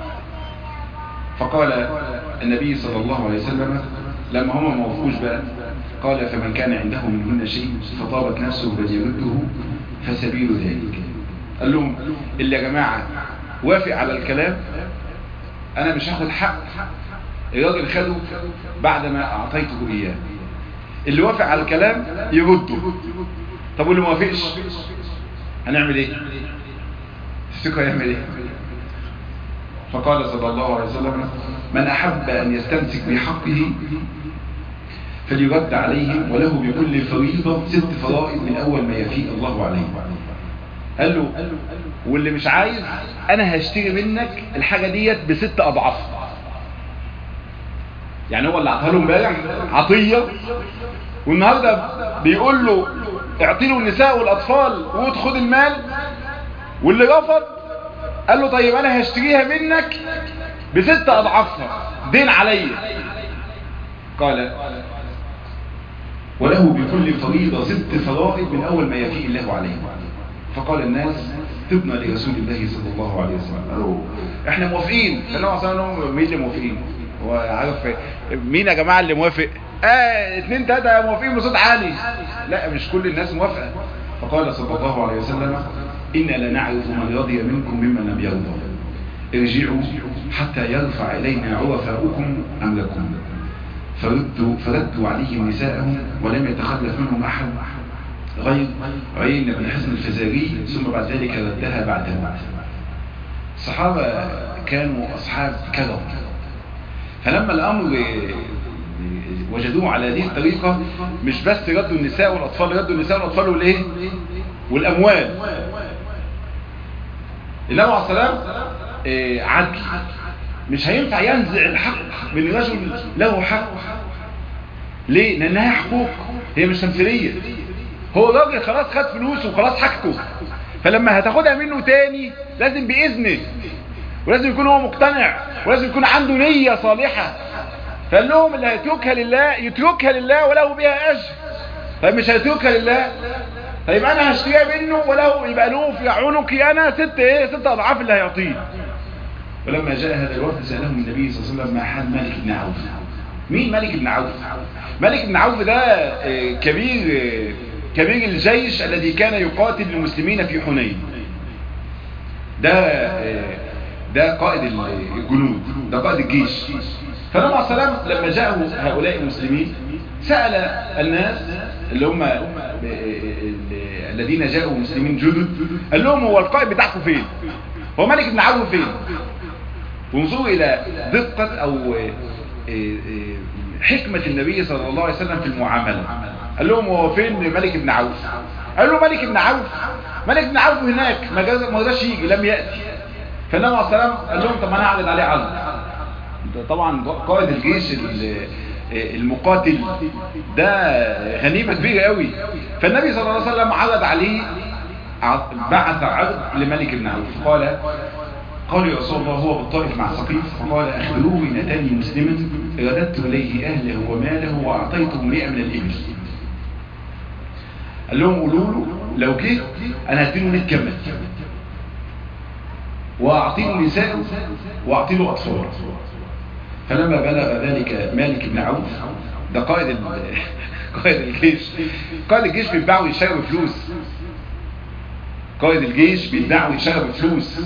فقال النبي صلى الله عليه وسلم لما هم ما وافقوش بقى قال فمن كان عنده منهن شيء فطابت نفسه بل يرده فسبيل ذلك قال لهم اللي يا جماعة وافق على الكلام انا مش هاخد حق الراجل خده بعد ما اعطيته اياه اللي وافق على الكلام يرده طب واللي ما وافقش هنعمل ايه الثقة يعمل ايه فقال صلى الله عليه وسلم من احب ان يستمسك بحقه فليرد عليهم وله بكل فريضة ست فرائض من اول ما يفيء الله عليه قال له واللي مش عايز انا هشتري منك الحاجة ديت بست اضعاف يعني هو اللي عطاها له امبارح عطية والنهاردة بيقول له اعطي له النساء والاطفال وادخل المال واللي رفض قال له طيب انا هشتريها منك بست اضعافها دين عليا قال وله بكل فريضة ست فرائض من اول ما يفيء الله عليه فقال الناس تبنى لرسول الله صلى الله عليه وسلم قالوا احنا موافقين فالنبي صلى الله عليه وسلم مين اللي موافقين هو عارف مين يا جماعة اللي موافق اه اتنين تلاتة موافقين بصوت عالي لا مش كل الناس موافقة فقال صلى الله عليه وسلم إنا لنعرف من رضي منكم ممن لم يرضى ارجعوا حتى يرفع إلينا عرفاؤكم أمركم فردوا, فردوا عليهم نساءهم ولم يتخلف منهم أحد غير عين بن حزن الفزاري ثم بعد ذلك ردها بعد موت الصحابة كانوا أصحاب كرم فلما الأمر وجدوه على هذه الطريقة مش بس ردوا النساء والأطفال ردوا النساء والأطفال والإيه والأموال النبي عليه السلام عدل مش هينفع ينزع الحق من رجل له حق ليه لأنها حقوق هي مش تمثيلية هو راجل خلاص خد فلوس وخلاص حاجته فلما هتاخدها منه تاني لازم بإذنه ولازم يكون هو مقتنع ولازم يكون عنده نية صالحة فقال لهم اللي هيتركها لله يتركها لله وله بها أجر فمش هيتركها لله طيب انا هشتريها منه وله يبقى له في عنقي انا ست ايه ست اضعاف اللي هيعطيه ولما جاء هذا الوفد سألهم النبي صلى الله عليه وسلم ما حال مالك بن عوف مين مالك بن عوف مالك بن عوف ده كبير كبير الجيش الذي كان يقاتل المسلمين في حنين ده ده قائد الجنود ده قائد الجيش فالنبي عليه السلام لما جاءوا هؤلاء المسلمين سأل الناس اللي هم الذين جاءوا مسلمين جدد قال لهم هو القائد بتاعكم فين هو ملك بن عوف فين وانظروا الى دقة او حكمة النبي صلى الله عليه وسلم في المعاملة قال لهم هو فين ملك بن عوف قال له ملك بن عوف ملك بن عوف هناك ما رضاش يجي لم يأتي فالنبي عليه السلام قال لهم طب انا هعرض عليه عرض طبعا قائد الجيش المقاتل ده غنيمة كبيرة قوي فالنبي صلى الله عليه وسلم عرض عليه بعث عرض لملك بن عوف قال قالوا يا رسول الله هو بالطائف مع سقيف فقال أخبروه إن أتاني مسلما رددت إليه أهله وماله وأعطيته مئة من الإبل قال لهم قولوا له لو جه أنا هديله 100 جمل وأعطيه نساء وأعطيه أطفال فلما بلغ ذلك مالك بن عوف ده قائد قائد الجيش قائد الجيش بيتباع ويشتغل بفلوس قائد الجيش بيتباع ويشتغل بفلوس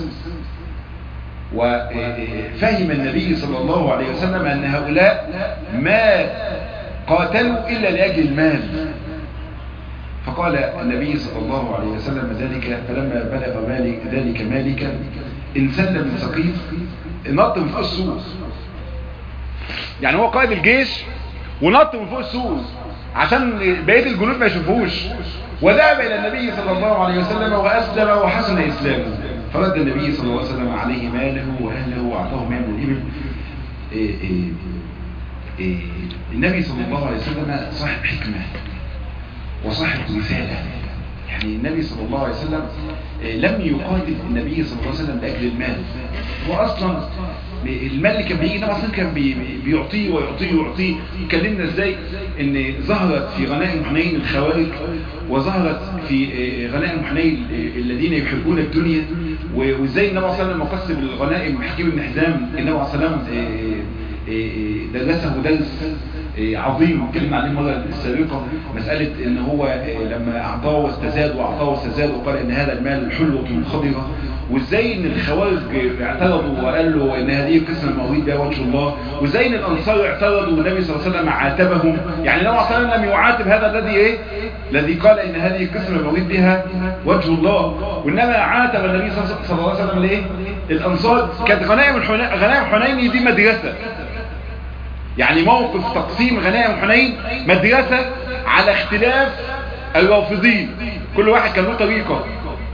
وفهم النبي صلى الله عليه وسلم أن هؤلاء ما قاتلوا إلا لأجل المال فقال النبي صلى الله عليه وسلم ذلك فلما بلغ مالك ذلك مالكا انسل من سقيف نط من فوق السور يعني هو قائد الجيش ونط من فوق السور عشان بقية الجنود ما يشوفوش وذهب إلى النبي صلى الله عليه وسلم وأسلم وحسن إسلامه فرد النبي صلى الله عليه وسلم عليه ماله وأهله وأعطاه مال من الإبل إيه إيه إيه النبي صلى الله عليه وسلم صاحب حكمة وصاحب رسالة يعني النبي صلى الله عليه وسلم لم يقاتل النبي صلى الله عليه وسلم لأجل المال هو أصلا المال اللي كان بيجي ده اصلا كان بيعطيه ويعطيه ويعطيه يكلمنا ازاي ان ظهرت في غنائم حنين الخوارج وظهرت في غنائم حنين الذين يحبون الدنيا وازاي النبي صلى الله عليه وسلم قسم الغنائم حكيم بن حزام النبي صلى الله عليه وسلم درسه درس عظيم اتكلمنا عليه المره السابقه مساله ان هو لما اعطاه واستزاد واعطاه واستزاد وقال ان هذا المال حلوه خضره وازاي ان الخوارج اعترضوا وقالوا ان هذه قسم المواريث ده وجه الله وازاي ان الانصار اعترضوا والنبي صلى الله عليه وسلم عاتبهم يعني النبي صلى الله عليه وسلم لم يعاتب هذا الذي ايه الذي قال ان هذه قسم المواريث بها وجه الله وانما عاتب النبي صلى الله عليه وسلم ليه الانصار كانت غنائم غنائم حنين دي مدرسه يعني موقف تقسيم غنائم حنين مدرسة على اختلاف الرافضين كل واحد كان له طريقة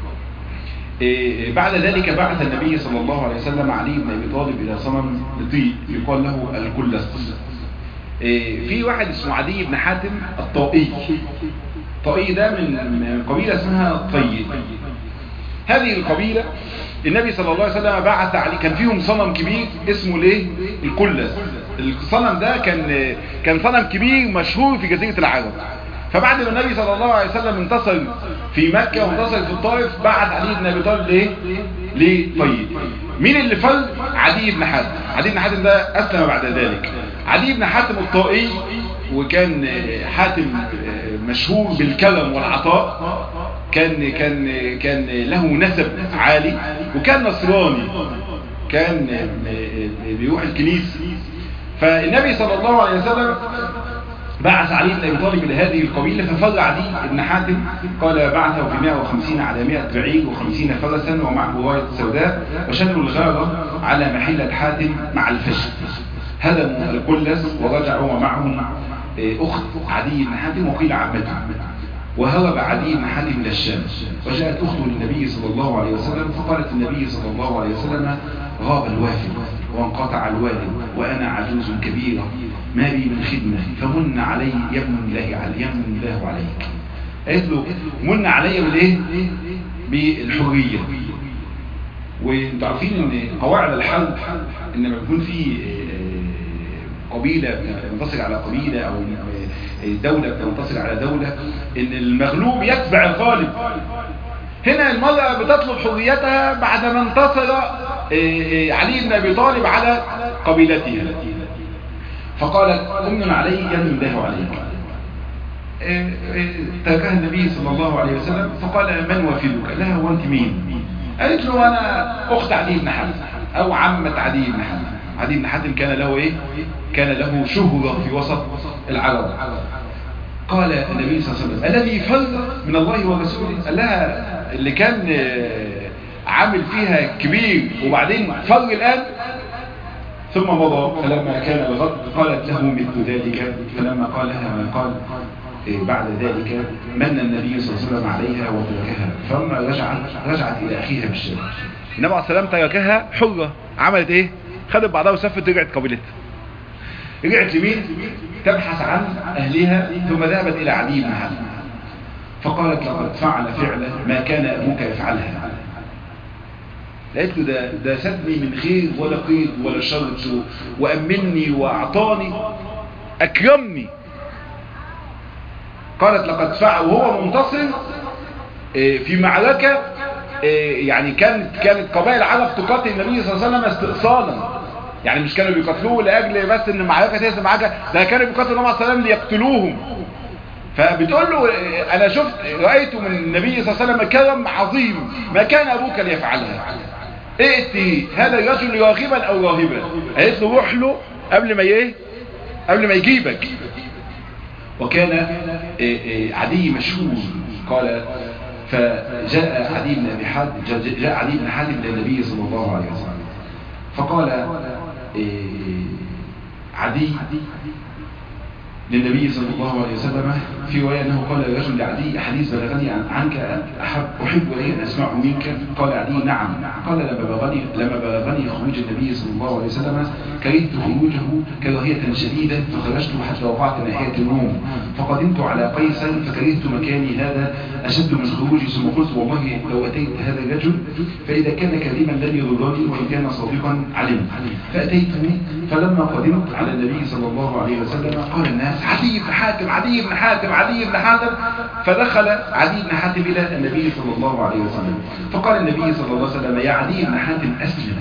إيه بعد ذلك بعث النبي صلى الله عليه وسلم علي بن ابي طالب الى صنم لطيء يقال له الكلس إيه في واحد اسمه عدي بن حاتم الطائي الطائي ده من قبيلة اسمها طيب هذه القبيلة النبي صلى الله عليه وسلم بعث عليه كان فيهم صنم كبير اسمه ليه الكلس الصنم ده كان كان صنم كبير مشهور في جزيرة العرب فبعد ما النبي صلى الله عليه وسلم انتصر في مكة وانتصر في الطائف بعث علي بن ابي طالب ليه ليه طيب مين اللي فل عدي بن حاتم عدي بن حاتم ده اسلم بعد ذلك عدي بن حاتم الطائي وكان حاتم مشهور بالكرم والعطاء كان كان كان له نسب عالي وكان نصراني كان بيروح الكنيسة فالنبي صلى الله عليه وسلم بعث علي بن ابي طالب الى هذه القبيله ففر عدي بن حاتم قال بعثه في 150 على 100 بعير و50 فرسا ومعه رايه سوداء وشنوا الغاره على محله حاتم مع الفشل هدموا الكلس ورجعوا ومعهم اخت عدي بن حاتم وقيل عمته وهرب عدي بن حاتم الى الشام وجاءت اخته للنبي صلى الله عليه وسلم فقالت النبي صلى الله عليه وسلم غاب الوافد وانقطع الوالد وانا عجوز كبيره ما بي من خدمه فمن علي يمن الله علي يمن الله عليك قالت له من علي بالايه بالحريه وانتوا عارفين ان قواعد الحرب ان لما يكون في قبيله بتنتصر على قبيله او دولة بتنتصر على دولة ان المغلوب يتبع الغالب هنا المرأة بتطلب حريتها بعد ما انتصر علي بن ابي طالب على قبيلتها فقالت امن علي يمن الله عليك تركها النبي صلى الله عليه وسلم فقال من وفدك لها هو انت مين قالت له انا اخت عدي بن حاتم او عمة عدي بن حاتم عدي بن حاتم كان له ايه كان له شهرة في وسط العرب قال النبي صلى الله عليه وسلم الذي فر من الله ورسوله قال لها اللي كان عامل فيها كبير وبعدين فر الآن ثم مضى فلما كان الغد قالت له مثل ذلك فلما قالها ما قال بعد ذلك من النبي صلى الله عليه وسلم عليها وتركها فلما رجعت رجعت إلى أخيها بالشام النبي عليه السلام تركها حرة عملت ايه خدت بعضها وسفت رجعت قبيلتها رجعت لمين تبحث عن أهلها ثم ذهبت إلى علي بن حاتم فقالت لقد فعل فعلا ما كان أبوك يفعلها قالت له ده, ده سدني من خير ولا قيد ولا شر وأمني وأعطاني أكرمني قالت لقد فعل وهو منتصر في معركة يعني كانت كانت قبائل العرب تقاتل النبي صلى الله عليه وسلم استئصالا يعني مش كانوا بيقاتلوه لاجل بس ان المعركه تهزم معركه ده كانوا بيقاتلوا النبي صلى الله عليه وسلم ليقتلوهم فبتقول له انا شفت رايت من النبي صلى الله عليه وسلم كرم عظيم ما كان ابوك ليفعلها ائتي هذا الرجل راغبا او راهبا قالت له روح له قبل ما ايه قبل ما يجيبك وكان عدي مشهور قال فجاء عدي بن ابي حاتم جاء عدي بن حاتم الى النبي صلى الله عليه وسلم فقال عدي للنبي صلى الله عليه وسلم في رواية أنه قال الرجل لعدي حديث بلغني عنك أحب أحب إلي أن أسمعه منك قال عدي نعم قال لما بلغني لما بلغني خروج النبي صلى الله عليه وسلم كرهت خروجه كراهية شديدة فخرجت حتى وقعت ناحية الروم فقدمت على قيصر فكرهت مكاني هذا أشد من خروجي ثم قلت والله لو أتيت هذا الرجل فإذا كان كريما لن يضرني وإن كان صادقا علمت فأتيته فلما قدمت على النبي صلى الله عليه وسلم قال الناس عدي بن حاتم عدي بن حاتم عدي بن حاتم فدخل عدي بن حاتم إلى النبي صلى الله عليه وسلم فقال النبي صلى الله عليه وسلم يا عدي بن حاتم أسلم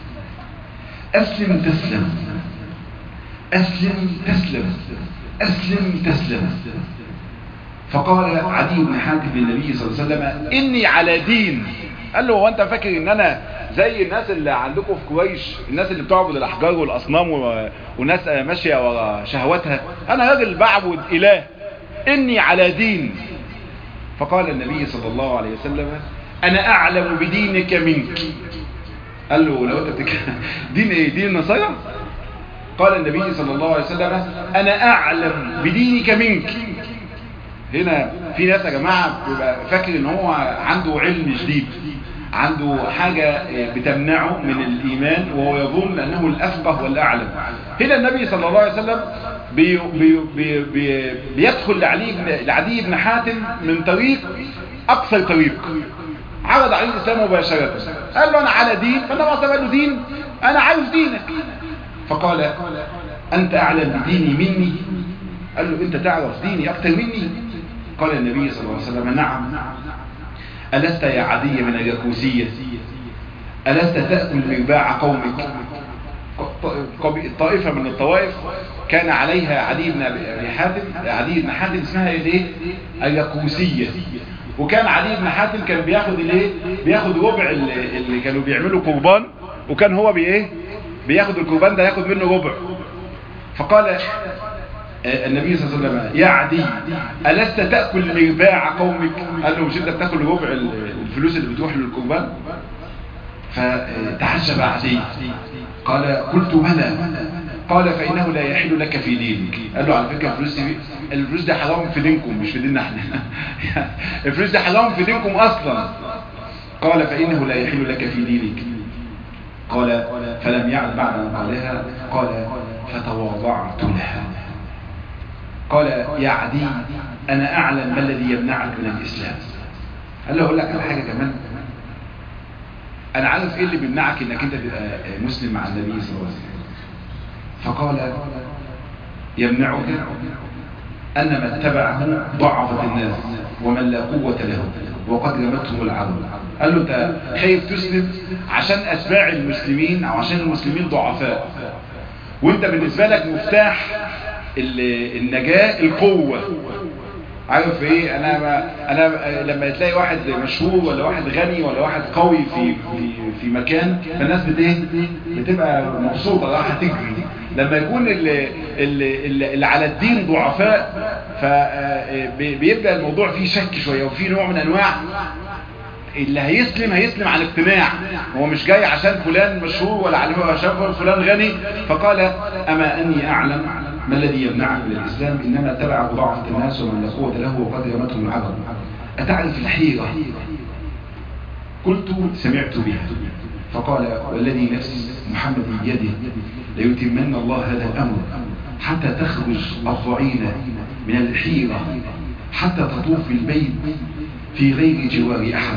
أسلم تسلم أسلم تسلم أسلم تسلم فقال عدي بن حاتم للنبي صلى الله عليه وسلم إني على دين قال له هو أنت فاكر إن أنا زي الناس اللي عندكم في قريش الناس اللي بتعبد الأحجار والأصنام و... وناس ماشية ورا شهواتها أنا راجل بعبد إله إني على دين فقال النبي صلى الله عليه وسلم أنا أعلم بدينك منك قال له لو أنت بتك... دين إيه دين النصارى قال النبي صلى الله عليه وسلم أنا أعلم بدينك منك هنا في ناس يا جماعة بيبقى فاكر ان هو عنده علم جديد عنده حاجة بتمنعه من الإيمان وهو يظن أنه الأفقه والأعلم هنا النبي صلى الله عليه وسلم بي بي بي بي بيدخل لعلي بن لعدي بن حاتم من طريق أقصر طريق عرض عليه الإسلام مباشرة قال له أنا على دين فالنبي صلى الله عليه وسلم دين أنا عارف دينك فقال أنت أعلم بديني مني قال له أنت تعرف ديني أكثر مني قال النبي صلى الله عليه وسلم نعم ألست يا عدي من اليكوسية ألست تأكل مرباع قومك طائفة من الطوائف كان عليها عدي بن أبي حاتم عدي بن حاتم اسمها ايه اليكوسية وكان عدي بن حاتم كان بياخد الايه بياخد ربع اللي كانوا بيعملوا قربان وكان هو بايه بياخد القربان ده ياخد منه ربع فقال النبي صلى الله عليه وسلم يا عدي ألست تأكل مرباع قومك قال له مش انت بتاكل ربع الفلوس اللي بتروح للقربان فتعجب عدي قال قلت بلى قال فإنه لا يحل لك في دينك قال له على فكرة الفلوس دي الفلوس دي حرام في دينكم مش في ديننا احنا الفلوس دي حرام في دينكم أصلا قال فإنه لا يحل لك في دينك قال فلم يعد بعد أن قالها قال فتواضعت لها قال يا عدي أنا أعلم ما الذي يمنعك من الإسلام قال له أقول لك على حاجة كمان أنا عارف إيه اللي بيمنعك إنك أنت تبقى مسلم مع النبي صلى الله عليه وسلم فقال يمنعك أن من اتبعه ضعفت الناس ومن لا قوة له وقد رمتهم العرب قال له أنت خايف تسلم عشان أتباع المسلمين أو عشان المسلمين ضعفاء وانت بالنسبة لك مفتاح النجاة القوة عارف ايه انا ما انا لما تلاقي واحد مشهور ولا واحد غني ولا واحد قوي في في في مكان فالناس بت ايه بتبقى مبسوطه رايحه تجري لما يكون اللي, اللي, اللي على الدين ضعفاء فبيبقى الموضوع فيه شك شويه وفيه نوع من انواع اللي هيسلم هيسلم عن اقتناع هو مش جاي عشان فلان مشهور ولا عشان فلان غني فقال اما اني اعلم ما الذي يمنعك من الإسلام إنما تبع ضعفة الناس ومن لا قوة له وقد رمتهم العبر أتعرف الحيرة قلت سمعت بها فقال والذي نفس محمد بيده ليتمن الله هذا الأمر حتى تخرج الضعينة من الحيرة حتى تطوف البيت في غير جوار أحد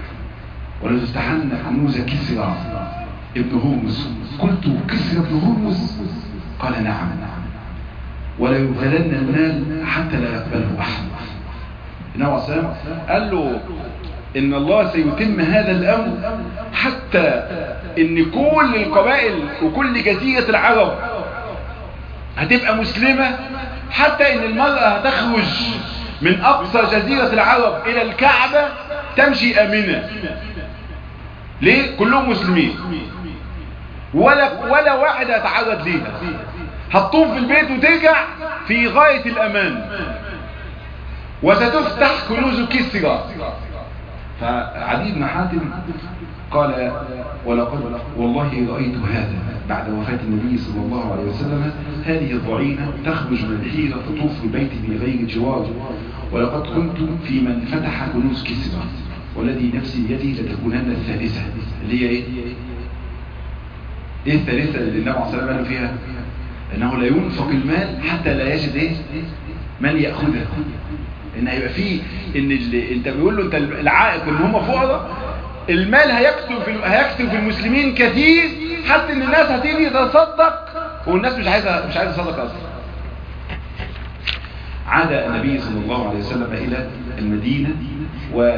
ولتفتحن كنوز كسرى ابن هرمز قلت كسرى ابن هرمز قال نعم ولا يبذلن المال حتى لا يقبله أحد النبي عليه السلام قال له إن الله سيتم هذا الأمر حتى إن كل القبائل وكل جزيرة العرب هتبقى مسلمة حتى إن المرأة هتخرج من أقصى جزيرة العرب إلى الكعبة تمشي آمنة ليه؟ كلهم مسلمين ولا ولا واحد هيتعرض ليها هتطوف في البيت وترجع في غاية الأمان وستفتح كنوز كسرى فعدي بن حاتم قال ولقد والله رأيت هذا بعد وفاة النبي صلى الله عليه وسلم هذه الضعينة تخرج من الحيرة تطوف البيت بغير جوار ولقد كنت في من فتح كنوز كسرى والذي نفسي بيدي لتكونن الثالثة اللي هي ايه ايه الثالثة اللي النبي عليه الصلاة والسلام فيها انه لا ينفق المال حتى لا يجد ايه من يأخذه ان هيبقى فيه ان اللي انت بيقول له انت العائق ان هم فقراء المال هيكتب في هيكتب في المسلمين كثير حتى ان الناس هتيجي تتصدق والناس مش عايزه مش عايزه صدقه اصلا عاد النبي صلى الله عليه وسلم الى المدينه و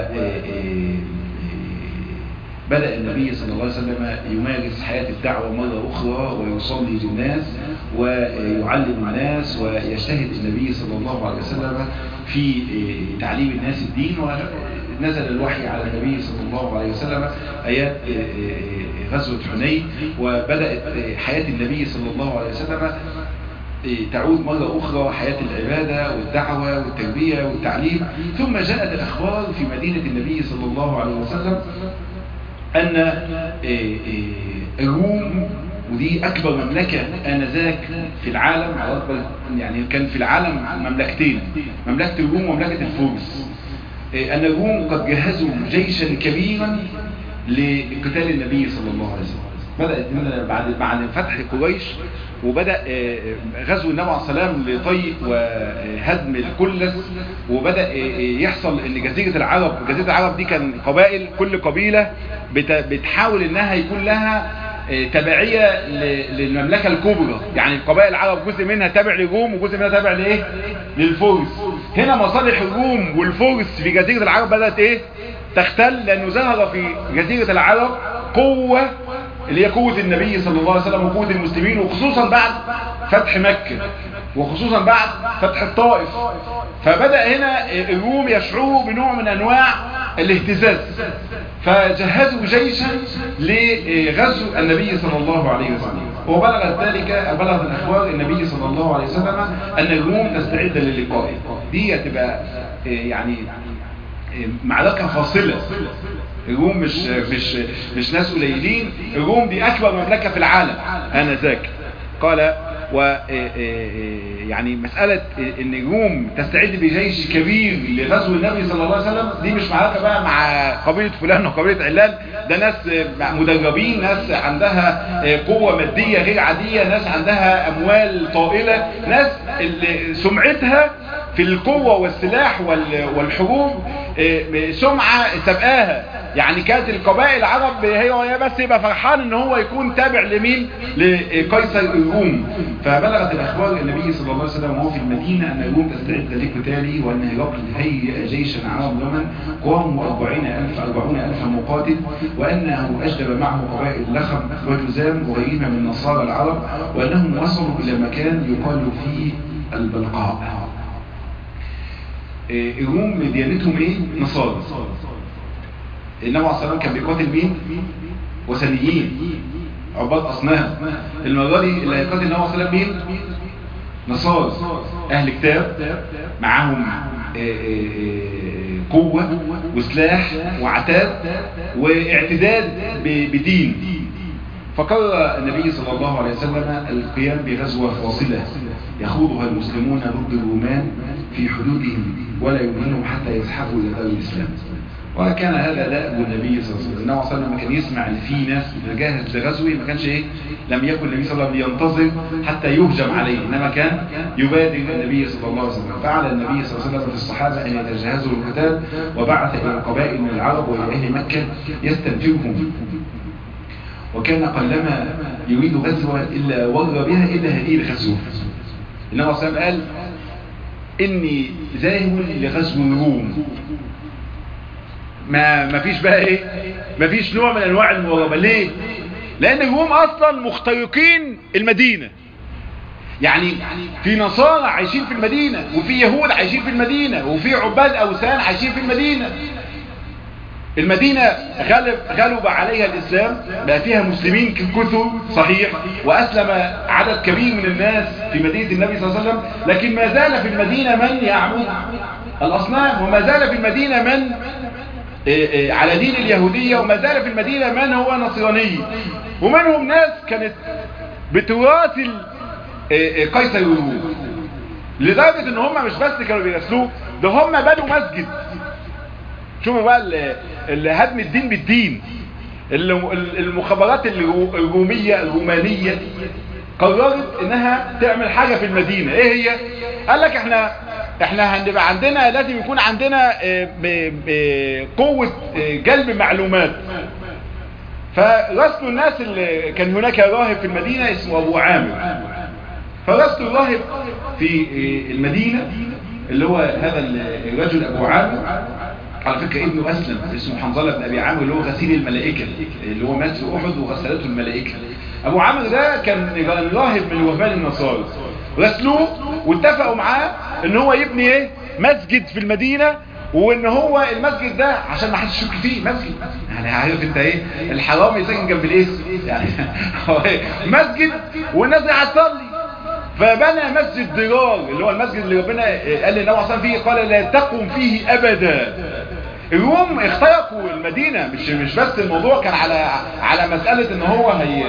بدأ النبي صلى الله عليه وسلم يمارس حياة الدعوة مرة أخرى ويصلي للناس ويعلم الناس ويجتهد النبي صلى الله عليه وسلم في تعليم الناس الدين ونزل الوحي على النبي صلى الله عليه وسلم آيات غزوة حنين وبدأت حياة النبي صلى الله عليه وسلم تعود مرة أخرى حياة العبادة والدعوة والتربية والتعليم ثم جاءت الأخبار في مدينة النبي صلى الله عليه وسلم أن الروم ودي أكبر مملكة آنذاك في العالم على أكبر يعني كان في العالم مملكتين مملكة الروم ومملكة الفرس أن الروم قد جهزوا جيشا كبيرا لقتال النبي صلى الله عليه وسلم بدأت بعد بعد فتح قريش وبدأ غزو النبي عليه السلام لطي وهدم الكلس وبدأ يحصل ان جزيرة العرب جزيرة العرب دي كان قبائل كل قبيلة بتحاول انها يكون لها تبعية للمملكة الكبرى يعني قبائل العرب جزء منها تابع للروم وجزء منها تابع لايه للفرس هنا مصالح الروم والفرس في جزيرة العرب بدأت ايه تختل لانه ظهر في جزيرة العرب قوة اللي هي قوة النبي صلى الله عليه وسلم وقوة المسلمين وخصوصا بعد فتح مكة وخصوصا بعد فتح الطائف فبدأ هنا الروم يشعروا بنوع من انواع الاهتزاز فجهزوا جيشا لغزو النبي صلى الله عليه وسلم وبلغت ذلك بلغ الاخبار النبي صلى الله عليه وسلم ان الروم تستعد للقاء دي هتبقى يعني معركة فاصلة الروم مش مش مش ناس قليلين الروم دي اكبر مملكة في العالم انذاك قال و يعني مسألة ان الروم تستعد بجيش كبير لغزو النبي صلى الله عليه وسلم دي مش معركة بقى مع قبيلة فلان وقبيلة علان ده ناس مدربين ناس عندها قوة مادية غير عادية ناس عندها اموال طائلة ناس اللي سمعتها في القوة والسلاح والحروب سمعة سبقاها يعني كانت القبائل العرب هي وهي بس يبقى فرحان ان هو يكون تابع لمين لقيصر الروم فبلغت الاخبار النبي صلى الله عليه وسلم وهو في المدينة ان الروم تستعد لقتاله وان هرقل هيئ جيشا عرب يمن قاموا 40 ألف 40 ألف مقاتل وانه اجلب معه قبائل لخم وجزام وغيرها من نصارى العرب وانهم وصلوا الى مكان يقال فيه البلقاء الروم ديانتهم ايه نصارى النبي عليه الصلاه كان بيقاتل مين وثنيين عباد اصنام المره دي اللي هيقاتل النبي عليه الصلاه مين نصارى اهل كتاب معاهم قوة وسلاح وعتاد واعتداد بدين فقرر النبي صلى الله عليه وسلم القيام بغزوة فاصلة يخوضها المسلمون ضد الرومان في حدودهم ولا يمكنهم حتى يزحفوا إلى دار الإسلام وكان هذا دأب النبي صلى الله عليه وسلم النبي صلى الله عليه وسلم كان يسمع ان في ناس بتجهز لغزوه ما كانش ايه لم يكن النبي صلى الله عليه وسلم ينتظر حتى يهجم عليه انما كان يبادر النبي صلى الله عليه وسلم فعل النبي صلى الله عليه وسلم في الصحابه ان يتجهزوا للقتال وبعث الى قبائل من العرب والى اهل مكه يستنفرهم وكان قلما يريد غزوه الا ور بها الا هذه الغزوه النبي صلى الله عليه وسلم قال اني ذاهب لغزو الروم ما ما فيش بقى ايه ما فيش نوع من انواع المغامره ليه لان الروم اصلا مخترقين المدينه يعني في نصارى عايشين في المدينه وفي يهود عايشين في المدينه وفي عباد اوثان عايشين في المدينه المدينة غلب, غلب عليها الإسلام بقى فيها مسلمين كثر صحيح وأسلم عدد كبير من الناس في مدينة النبي صلى الله عليه وسلم لكن ما زال في المدينة من يعبد الأصنام وما زال في المدينة من على دين اليهودية وما زال في المدينة من هو نصراني ومنهم ناس كانت بتراسل قيصر الروم لدرجة ان هم مش بس كانوا بيرسلوه ده هم بنوا مسجد شوفوا بقى اللي هدم الدين بالدين المخابرات الرومية الرومانية قررت انها تعمل حاجة في المدينة ايه هي قال لك احنا احنا هنبقى عندنا لازم يكون عندنا قوة جلب معلومات فرسلوا الناس اللي كان هناك راهب في المدينة اسمه ابو عامر فرجل راهب في المدينة اللي هو هذا الرجل ابو عامر على فكرة ابنه اسلم اسمه حنظلة بن ابي عامر اللي هو غسيل الملائكة اللي هو مات في احد وغسلته الملائكة ابو عامر ده كان راهب من رهبان النصارى غسلوه واتفقوا معاه ان هو يبني ايه مسجد في المدينة وان هو المسجد ده عشان ما حدش يشك فيه مسجد يعني عارف انت ايه الحرامي ساكن جنب الايه يعني هو إيه؟ مسجد والناس هتصلي فبنى مسجد ضرار اللي هو المسجد اللي ربنا قال للنبي صلى فيه قال لا تقم فيه ابدا الروم اخترقوا المدينة مش مش بس الموضوع كان على على مسألة ان هو هي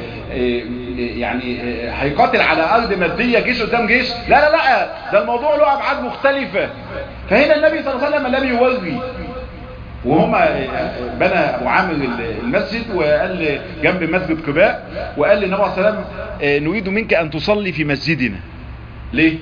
يعني هيقاتل على ارض مادية جيش قدام جيش لا لا لا ده الموضوع له ابعاد مختلفة فهنا النبي صلى الله عليه وسلم لم يوري وهم بنى ابو عامر المسجد وقال جنب مسجد قباء وقال للنبي صلى الله عليه وسلم نريد منك ان تصلي في مسجدنا ليه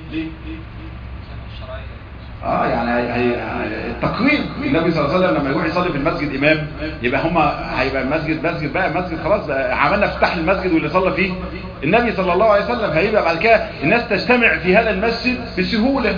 اه يعني هي التقرير النبي صلى الله عليه وسلم لما يروح يصلي في المسجد امام يبقى هما هيبقى المسجد مسجد بقى مسجد خلاص بقى عملنا افتتاح المسجد واللي صلى فيه النبي صلى الله عليه وسلم هيبقى بعد كده الناس تجتمع في هذا المسجد بسهوله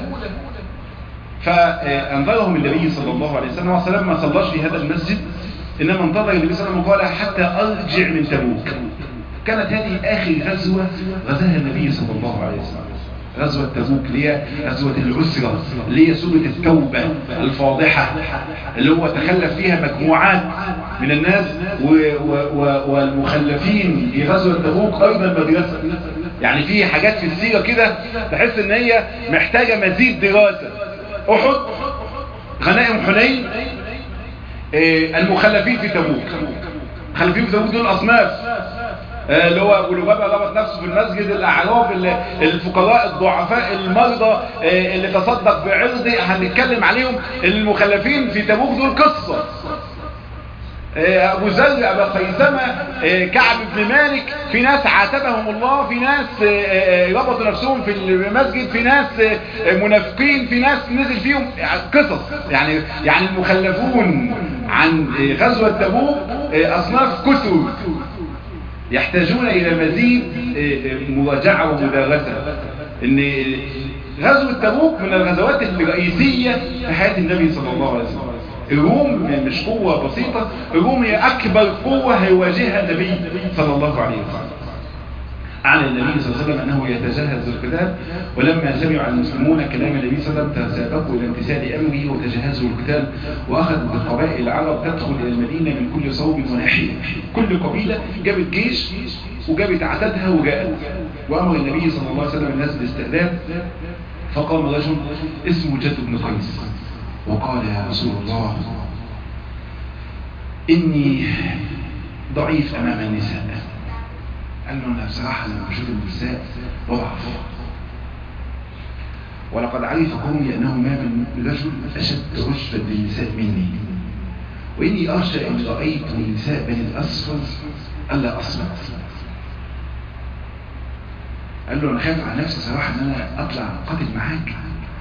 فانظرهم النبي صلى الله عليه وسلم وسلم ما صلاش في هذا المسجد انما انتظر النبي صلى الله عليه وسلم وقال حتى ارجع من تبوك كانت هذه اخر غزوه غزاها النبي صلى الله عليه وسلم غزوة تبوك اللي هي غزوة العسرة اللي هي سورة التوبة الفاضحة اللي هو تخلف فيها مجموعات من الناس و و و والمخلفين في غزوة تبوك أيضا مدرسة يعني في حاجات في السيرة كده تحس ان هي محتاجة مزيد دراسة أحد غنائم حنين المخلفين في تبوك المخلفين في تبوك دول أصناف اللي هو ابو لبابه ربط نفسه في المسجد الاعراب الفقراء الضعفاء المرضى اللي تصدق بعرض هنتكلم عليهم المخلفين في تبوك دول قصه ابو ذر ابو خيثمه كعب بن مالك في ناس عاتبهم الله في ناس ربطوا نفسهم في المسجد في ناس منافقين في ناس نزل فيهم قصص يعني يعني المخلفون عن غزوه تبوك اصناف كثر يحتاجون الى مزيد مراجعة ومدارسة ان غزوة تبوك من الغزوات الرئيسية في حياة النبي صلى الله عليه وسلم الروم مش قوة بسيطة الروم هي اكبر قوة هيواجهها النبي صلى الله عليه وسلم أعلن النبي صلى الله عليه وسلم أنه يتجهز للقتال ولما سمع المسلمون كلام النبي صلى الله عليه وسلم تسابقوا إلى امتثال أمره وتجهزوا للقتال وأخذوا القبائل العرب تدخل إلى المدينة من كل صوب وناحية كل قبيلة جابت جيش وجابت عددها وجاءت وأمر النبي صلى الله عليه وسلم الناس بالاستعداد فقام رجل اسمه جد بن قيس وقال يا رسول الله إني ضعيف أمام النساء قال له أنا بصراحة لما بشوف النساء بضعف ولقد عرف قومي أنه ما من رجل أشد رشدا بالنساء مني وإني أرجى إن رأيت نساء بني الأصفر ألا أصمت قال له أنا خايف على نفسي صراحة أن أنا أطلع قاتل معاك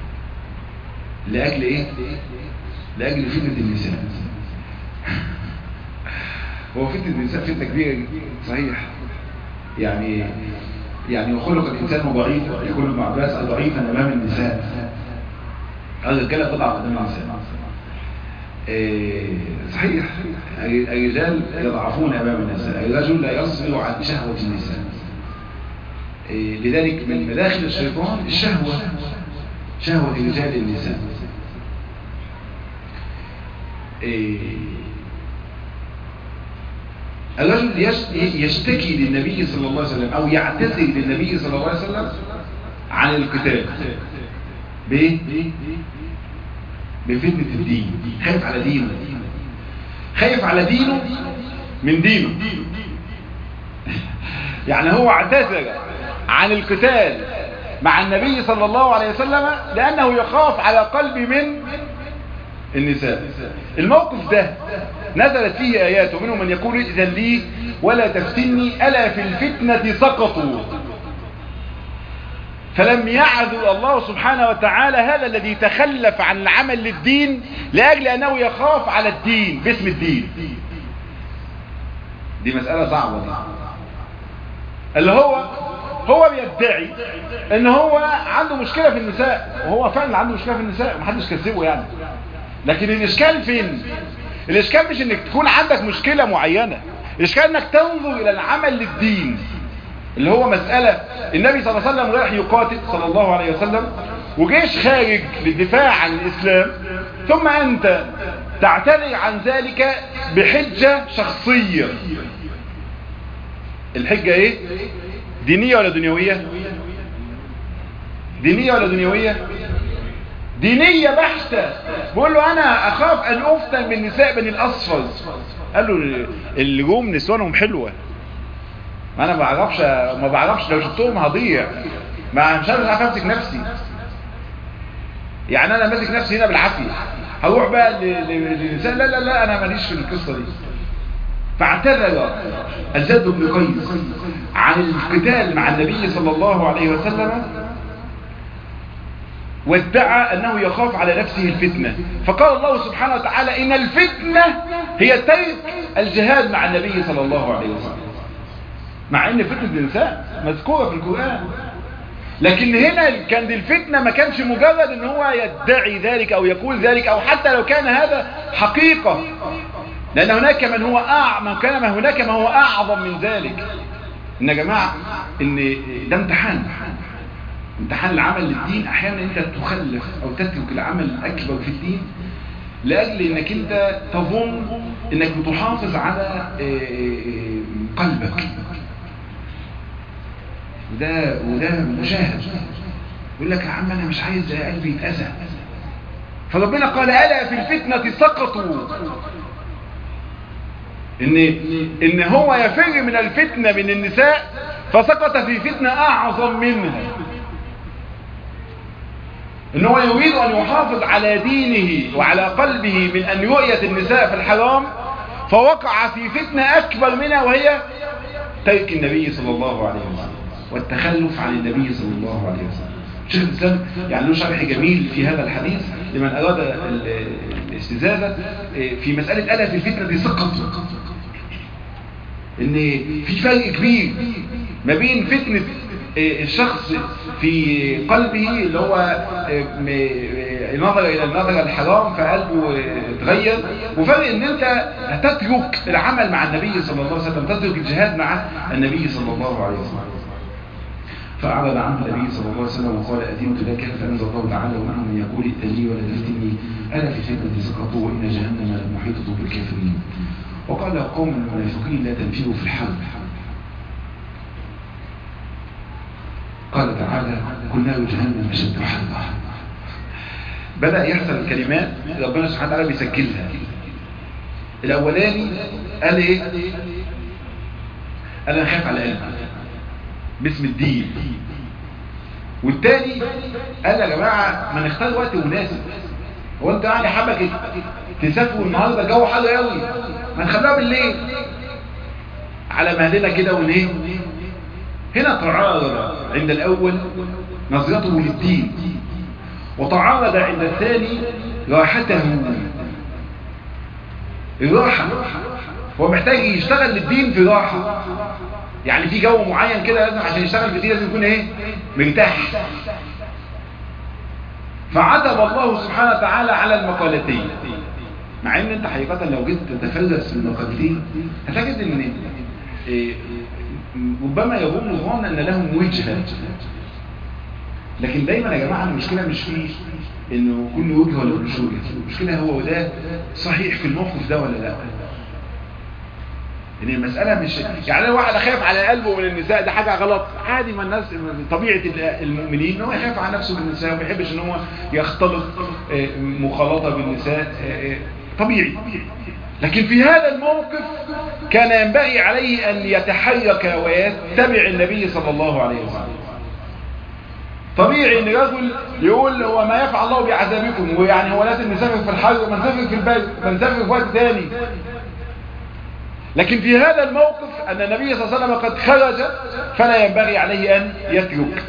لأجل إيه؟ لأجل فتنة النساء هو فتنة النساء فتنة كبيرة صحيح يعني يعني وخلق الإنسان ضعيفا يقول ابن عباس ضعيفا أمام النساء الرجالة تضعف أمام النساء إيه صحيح الرجال يضعفون أمام النساء الرجل لا يصبر عن شهوة النساء إيه لذلك من مداخل الشيطان الشهوة شهوة رجال النساء إيه الرجل يشتكي للنبي صلى الله عليه وسلم او يعتذر للنبي صلى الله عليه وسلم عن القتال بايه بفتنة الدين خايف على دينه خايف على دينه من دينه يعني هو اعتذر عن القتال مع النبي صلى الله عليه وسلم لانه يخاف على قلب من النساء الموقف ده نزلت فيه آيات ومنهم من يقول إذا لي ولا تفتني ألا في الفتنة سقطوا فلم يعذر الله سبحانه وتعالى هذا الذي تخلف عن العمل للدين لأجل أنه يخاف على الدين باسم الدين دي مسألة صعبة دي اللي هو هو بيدعي ان هو عنده مشكلة في النساء وهو فعلا عنده مشكلة في النساء ومحدش كذبه يعني لكن الاشكال فين الاشكال مش انك تكون عندك مشكلة معينة الاشكال انك تنظر الى العمل للدين اللي هو مسألة النبي صلى الله عليه وسلم رايح يقاتل صلى الله عليه وسلم وجيش خارج للدفاع عن الإسلام ثم أنت تعتذر عن ذلك بحجة شخصية الحجة ايه دينية ولا دنيوية دينية ولا دنيوية دينية بحتة بقول له انا اخاف ان افتن من نساء بني الاصفر قال له اللجوم نسوانهم حلوة ما انا ما بعرفش ما بعرفش لو شفتهم هضيع ما مش عارف امسك نفسي يعني انا ماسك نفسي هنا بالعافيه هروح بقى للنساء لا لا لا انا ماليش في القصه دي فاعتذر الزاد بن قيس عن القتال مع النبي صلى الله عليه وسلم وادعى انه يخاف على نفسه الفتنة فقال الله سبحانه وتعالى ان الفتنة هي ترك الجهاد مع النبي صلى الله عليه وسلم مع ان فتنة النساء مذكورة في القرآن لكن هنا كان دي الفتنة ما كانش مجرد ان هو يدعي ذلك او يقول ذلك او حتى لو كان هذا حقيقة لان هناك من هو اعظم كان ما هناك ما هو اعظم من ذلك ان يا جماعة ان ده امتحان امتحان العمل للدين احيانا انت تخلف او تترك العمل الاكبر في الدين لاجل انك انت تظن انك بتحافظ على قلبك وده وده مشاهد يقول لك يا عم انا مش عايز قلبي يتأذى فربنا قال الا في الفتنة سقطوا ان ان هو يفر من الفتنة من النساء فسقط في فتنة اعظم منها ان هو يريد ان يحافظ على دينه وعلى قلبه من ان رؤية النساء في الحرام فوقع في فتنة اكبر منها وهي ترك النبي صلى الله عليه وسلم والتخلف عن النبي صلى الله عليه وسلم شيخ الإسلام يعني له شرح جميل في هذا الحديث لمن أراد الاستزادة في مسألة ألا في الفتنة دي سقط إن في فرق كبير ما بين فتنة الشخص في قلبه اللي هو نظر إلى النظر الحرام فقلبه اتغير وفرق ان انت تترك العمل مع النبي صلى الله عليه وسلم تترك الجهاد مع النبي صلى الله عليه وسلم فأعرض عنه النبي صلى الله عليه وسلم وقال أديمت لك فأنزل الله تعالى ومنهم من يقول ائتني ولا تفتني ألا في فتنة سقطوا وإن جهنم لمحيطة بالكافرين وقال قوم المنافقين لا تنفروا في الحرب قال تعالى كل نار جهنم أشد حربا بدأ يحصل الكلمات ربنا سبحانه وتعالى بيسجلها الأولاني قال إيه قال أنا خايف على قلبي باسم الدين والتاني قال يا جماعة ما نختار وقت مناسب هو انت يعني حابك تسافروا النهاردة الجو حلو قوي ما نخليها بالليل على مهلنا كده ونيه هنا تعارض عند الأول نظرته للدين وتعارض عند الثاني راحته الراحة هو محتاج يشتغل للدين في راحة يعني في جو معين كده لازم عشان يشتغل في الدين لازم يكون ايه مرتاح فعتب الله سبحانه وتعالى على المقالتين مع ان انت حقيقة لو جيت تتفلس في المقالتين هتجد ان إيه ربما يظن الظن ان لهم وجهة لكن دايما يا جماعة المشكلة مش فيه انه كل وجه ولا مش وجه المشكلة هو ده صحيح في الموقف ده ولا لا ان المسألة مش يعني لو واحد خايف على قلبه من النساء ده حاجة غلط عادي ما الناس طبيعة المؤمنين ان هو يخاف على نفسه من النساء وما يحبش ان هو يختلط مخالطة بالنساء طبيعي لكن في هذا الموقف كان ينبغي عليه ان يتحرك ويتبع النبي صلى الله عليه وسلم طبيعي ان رجل يقول هو ما يفعل الله بعذابكم ويعني هو لازم نسافر في الحر وما نسافر في البيت وما نسافر في وقت ثاني لكن في هذا الموقف أن النبي صلى الله عليه وسلم قد خرج فلا ينبغي عليه أن يترك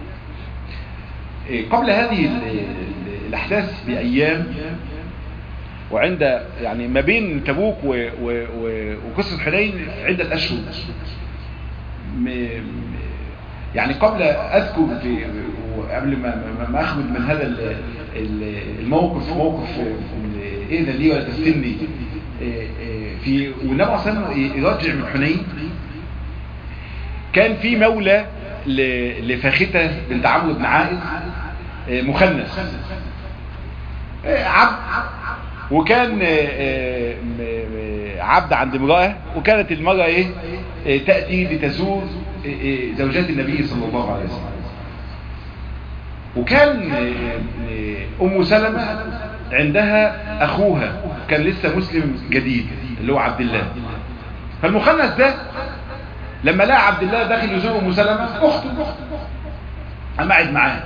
قبل هذه الأحداث بأيام وعند يعني ما بين تبوك وقصة حنين عدة أشهر يعني قبل اذكر في قبل ما ما- ما اخرج من هذا ال- ال- الموقف موقف ايه ده ليه ولا تفتني إيه إيه في والنبي صلى الله عليه وسلم يرجع من حنين كان في مولى ل- لفاخته بنت عمرو بن عائز إيه، مخنث إيه، عبد وكان آه، آه، م- م- عبد عند امرأة وكانت المرأة ايه آه، تأتي لتزور آه، آه، زوجات النبي صلى الله عليه وسلم وكان آه، آه، ام سلمة عندها اخوها كان لسه مسلم جديد اللي هو عبد الله فالمخنث ده لما لقى عبد الله داخل يزور ام سلمة اخته قام قاعد معاه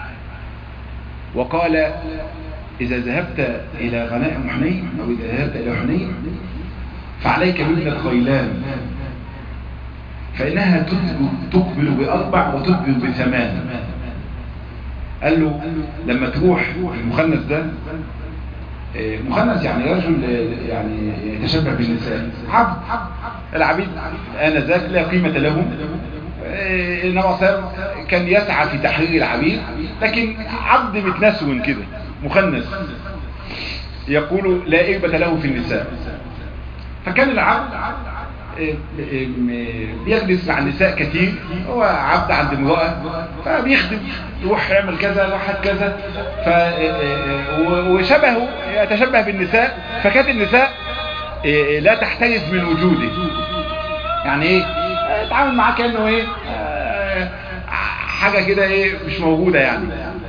وقال إذا ذهبت إلى غنائم حنين أو إذا ذهبت إلى حنين فعليك بابنة غيلان فإنها تقبل, تقبل بأربع وتدبر بثمان قال له لما تروح المخنث ده آه، مخنث يعني رجل آه، يعني يتشبه بالنساء عبد العبيد آنذاك لا قيمة لهم آه، النبي صلى الله عليه وسلم كان يسعى في تحرير العبيد لكن عبد متنسون كده مخنث يقول لا إربة له في النساء فكان العبد آه، آه، بيجلس مع النساء كتير هو عبد عند امرأة فبيخدم يروح يعمل كذا يروح كذا ف آه، و- وشبهه يتشبه بالنساء فكانت النساء آه، لا تحترز من وجوده يعني ايه آه، اتعامل معاه كانه ايه آه، حاجه كده ايه مش موجوده يعني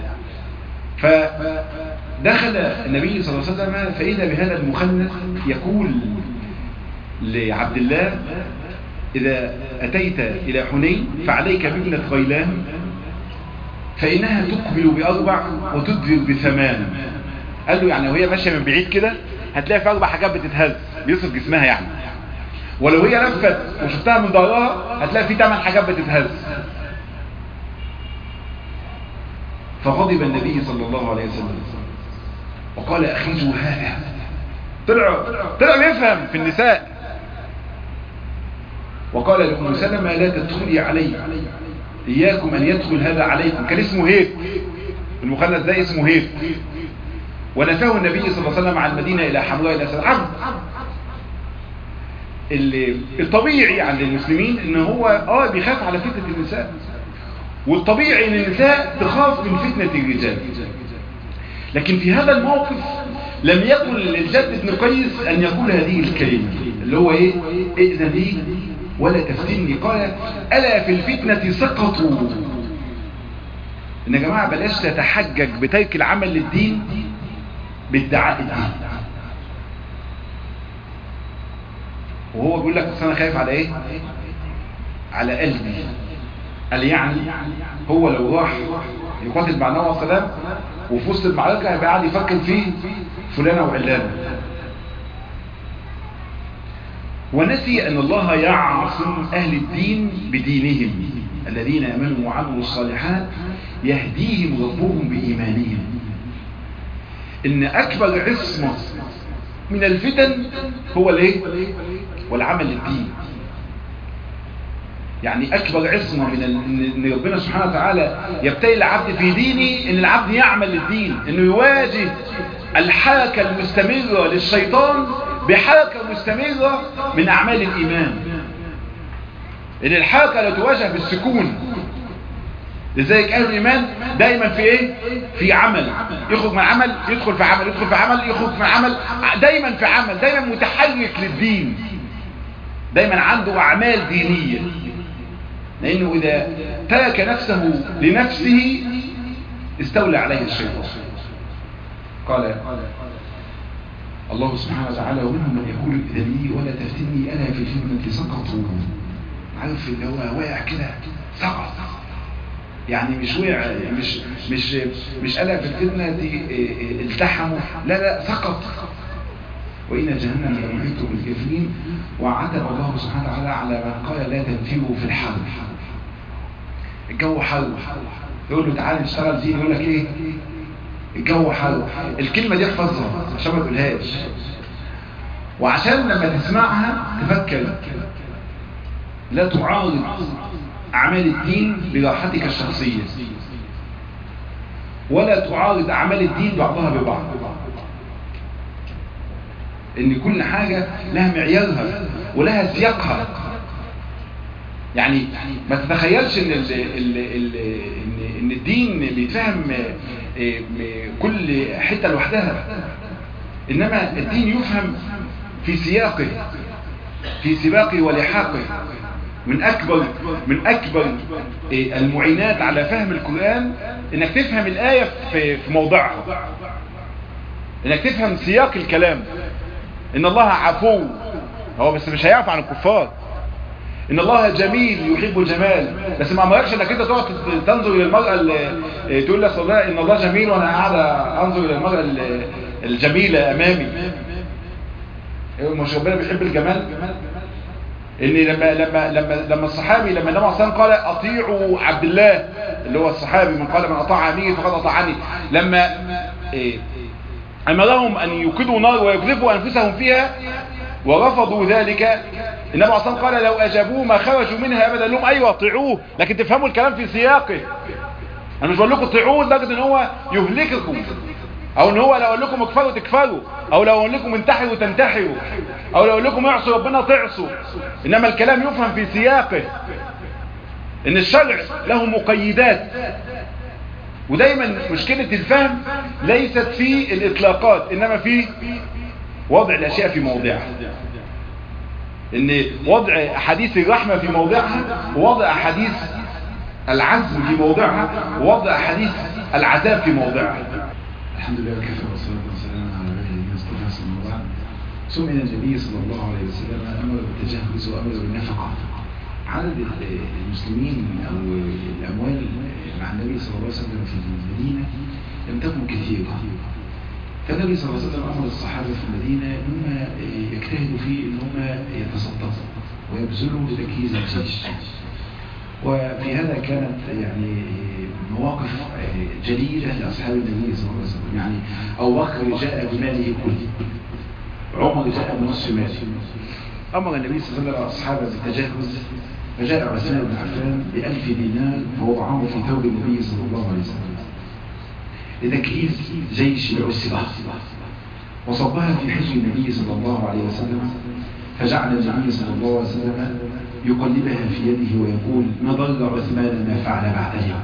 فدخل النبي صلى الله عليه وسلم فإذا بهذا المخنث يقول لعبد الله إذا أتيت إلى حنين فعليك بابنة غيلان فإنها تقبل بأربع وتدبر بثمان قال له يعني وهي ماشية من بعيد كده هتلاقي في أربع حاجات بتتهز بيصف جسمها يعني ولو هي لفت وشفتها من ظهرها هتلاقي في ثمان حاجات بتتهز فغضب النبي صلى الله عليه وسلم وقال أخرجوا هذا طلع طلع بيفهم في النساء وقال لأم سلمة لا تدخلي علي إياكم أن يدخل هذا عليكم كان اسمه هيف المخنث ده اسمه هيف ونفاه النبي صلى الله عليه وسلم عن المدينة إلى حمراء إلى أسد عبد اللي الطبيعي عند المسلمين ان هو اه بيخاف على فتنة النساء والطبيعي ان النساء تخاف من فتنة الرجال لكن في هذا الموقف لم يكن للجد بن قيس ان يقول هذه الكلمة اللي هو ايه ائذن لي ولا تفتني قال الا في الفتنة سقطوا ان يا جماعة بلاش تتحجج بترك العمل للدين بادعاء الدين وهو بيقول لك بس انا خايف على ايه على قلبي قال يعني هو لو راح يقاتل مع النبي صلى الله عليه وسلم وفي وسط المعركه هيبقى قاعد يفكر في فلانه وعلانه ونسي ان الله يعصم اهل الدين بدينهم الذين امنوا وعملوا الصالحات يهديهم ربهم بايمانهم ان اكبر عصمه من الفتن هو الايه والعمل للدين يعني اكبر عصمة من ان ربنا سبحانه وتعالى يبتلي العبد في دينه ان العبد يعمل للدين انه يواجه الحركة المستمرة للشيطان بحركة مستمرة من اعمال الايمان ان الحركة لا تواجه بالسكون لذلك اهل الايمان دايما في ايه في عمل يخرج من عمل يدخل في عمل يدخل في عمل يخرج من عمل دايما في عمل دايما متحرك للدين دايما عنده اعمال دينية لانه اذا ترك نفسه لنفسه استولى عليه الشيطان قال الله سبحانه وتعالى ومنهم من يقول اذني ولا تفتني انا في الفتنة سقطوا عارف اللي هو واقع كده سقط يعني مش وقع مش مش مش قلق في الفتنة دي التحموا لا لا سقط وإن جهنم لمحيط بالكافرين وعتب الله سبحانه وتعالى على من قال لا تنفروا في الحرب الجو حر يقول له تعالى نشتغل دين يقول لك ايه الجو حر الكلمة دي احفظها عشان ما تقولهاش وعشان لما تسمعها تفكر لا تعارض أعمال الدين براحتك الشخصية ولا تعارض أعمال الدين بعضها ببعض إن كل حاجة لها معيارها ولها سياقها يعني ما تتخيلش إن, ال ال ال إن, إن الدين بيتفهم كل حتة لوحدها إنما الدين يفهم في سياقه في سباقه ولحاقه من أكبر من أكبر المعينات على فهم القرآن إنك تفهم الآية في موضعها إنك تفهم سياق الكلام إن الله عفو هو بس مش هيعفو عن الكفار إن الله جميل يحب الجمال بس ما أمركش إنك أنت تقعد تنظر إلى المرأة اللي تقول لك والله إن الله جميل وأنا قاعد أنظر إلى المرأة الجميلة أمامي مش ربنا بيحب الجمال ان لما لما لما لما الصحابي لما النبي صلى الله عليه وسلم قال اطيعوا عبد الله اللي هو الصحابي من قال من اطاع اميري فقد اطاعني لما إيه امرهم ان يوقدوا نار ويقذفوا انفسهم فيها ورفضوا ذلك النبي صلى الله عليه وسلم قال لو اجابوه ما خرجوا منها ابدا لهم ايوه اطيعوه لكن تفهموا الكلام في سياقه انا مش بقول لكم اطيعوه لدرجه ان هو يهلككم او ان هو لو اقول لكم اكفروا تكفروا او لو اقول لكم انتحروا تنتحروا او لو اقول لكم اعصوا ربنا تعصوا انما الكلام يفهم في سياقه ان الشرع له مقيدات ودايما مشكلة الفهم ليست في الاطلاقات انما في وضع الاشياء في موضعها ان وضع احاديث الرحمة في موضعها ووضع احاديث العزم في موضعها ووضع احاديث العذاب في موضعها الحمد لله وكفى والصلاة والسلام على نبينا المصطفى صلى الله عليه وسلم ثم إن النبي صلى الله عليه وسلم أمر بالتجهز وأمر بالنفقة عدد المسلمين أو الأموال مع النبي صلى الله عليه وسلم في المدينة لم تكن كثيرة فالنبي صلى الله عليه وسلم أمر الصحابة في المدينة أن هم يجتهدوا في أن هم يتصدقوا ويبذلوا لتجهيز الجيش وفي هذا كانت يعني مواقف جليلة لأصحاب النبي صلى الله عليه وسلم يعني أبو بكر جاء بماله كله عمر جاء بنصف ماله أمر النبي صلى الله عليه وسلم أصحابه بالتجهز فجاء عثمان بن عفان بألف دينار فوضعه في ثوب النبي صلى الله عليه وسلم لتجهيز جيش العسرة وصبها في حجر النبي صلى الله عليه وسلم فجعل النبي صلى الله عليه وسلم يقلبها في يده ويقول ما ضر عثمان ما فعل بعد اليوم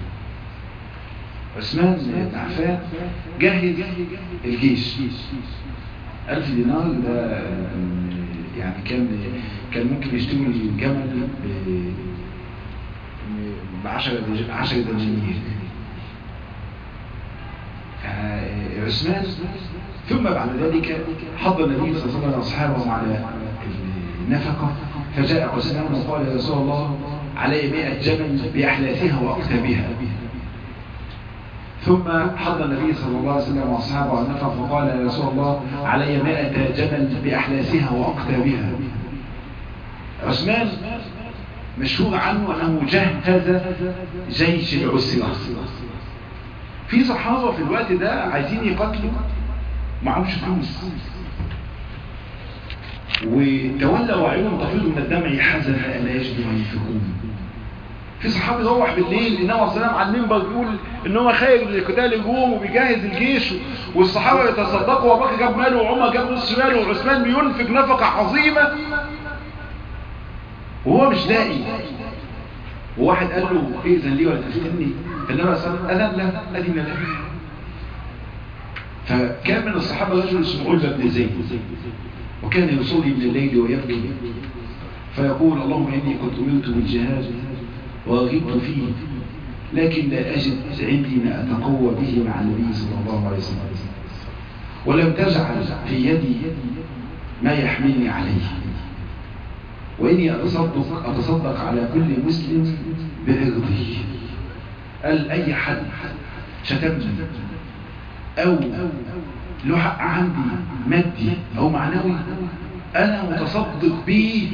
عثمان بن عفان جهز الجيش ألف دينار ده يعني كان كان ممكن يشتروا الجمل ب 10 10 دنانير عثمان ثم بعد ذلك حضر النبي صلى الله عليه وسلم اصحابه على النفقه فجاء عثمان وقال يا رسول الله علي مئة جمل بأحلاسها وأكتابها ثم حضر النبي صلى الله عليه وسلم وأصحابه على النفق فقال يا رسول الله علي مئة جمل بأحلاسها وأكتابها عثمان مشهور عنه أنه جهز جيش العسرة في صحابة في الوقت ده عايزين يقتلوا معهمش فلوس وتولوا عيونهم تفيض من الدمع حزنا ألا يجدوا ما ينفقون في صحابي روح بالليل النبي عليه السلام على المنبر بيقول ان هو خارج لقتال الروم وبيجهز الجيش والصحابه يتصدقوا وابو بكر جاب ماله وعمر جاب نص ماله وعثمان بينفق نفقه عظيمه وهو مش لاقي وواحد قال له ائذن لي ولا تفتني فالنبي عليه الصلاه والسلام اذن له اذن له فكان من الصحابه رجل اسمه علبه بن زيد وكان يصلي من الليل ويبكي فيقول اللهم إني قد أمرت بالجهاد ورغبت فيه لكن لا أجد عندي ما أتقوى به مع النبي صلى الله عليه وسلم ولم تجعل في يدي ما يحملني عليه وإني أتصدق, أتصدق على كل مسلم بعرضه قال أي حد شتمني أو له حق عندي مادي أو معنوي أنا متصدق به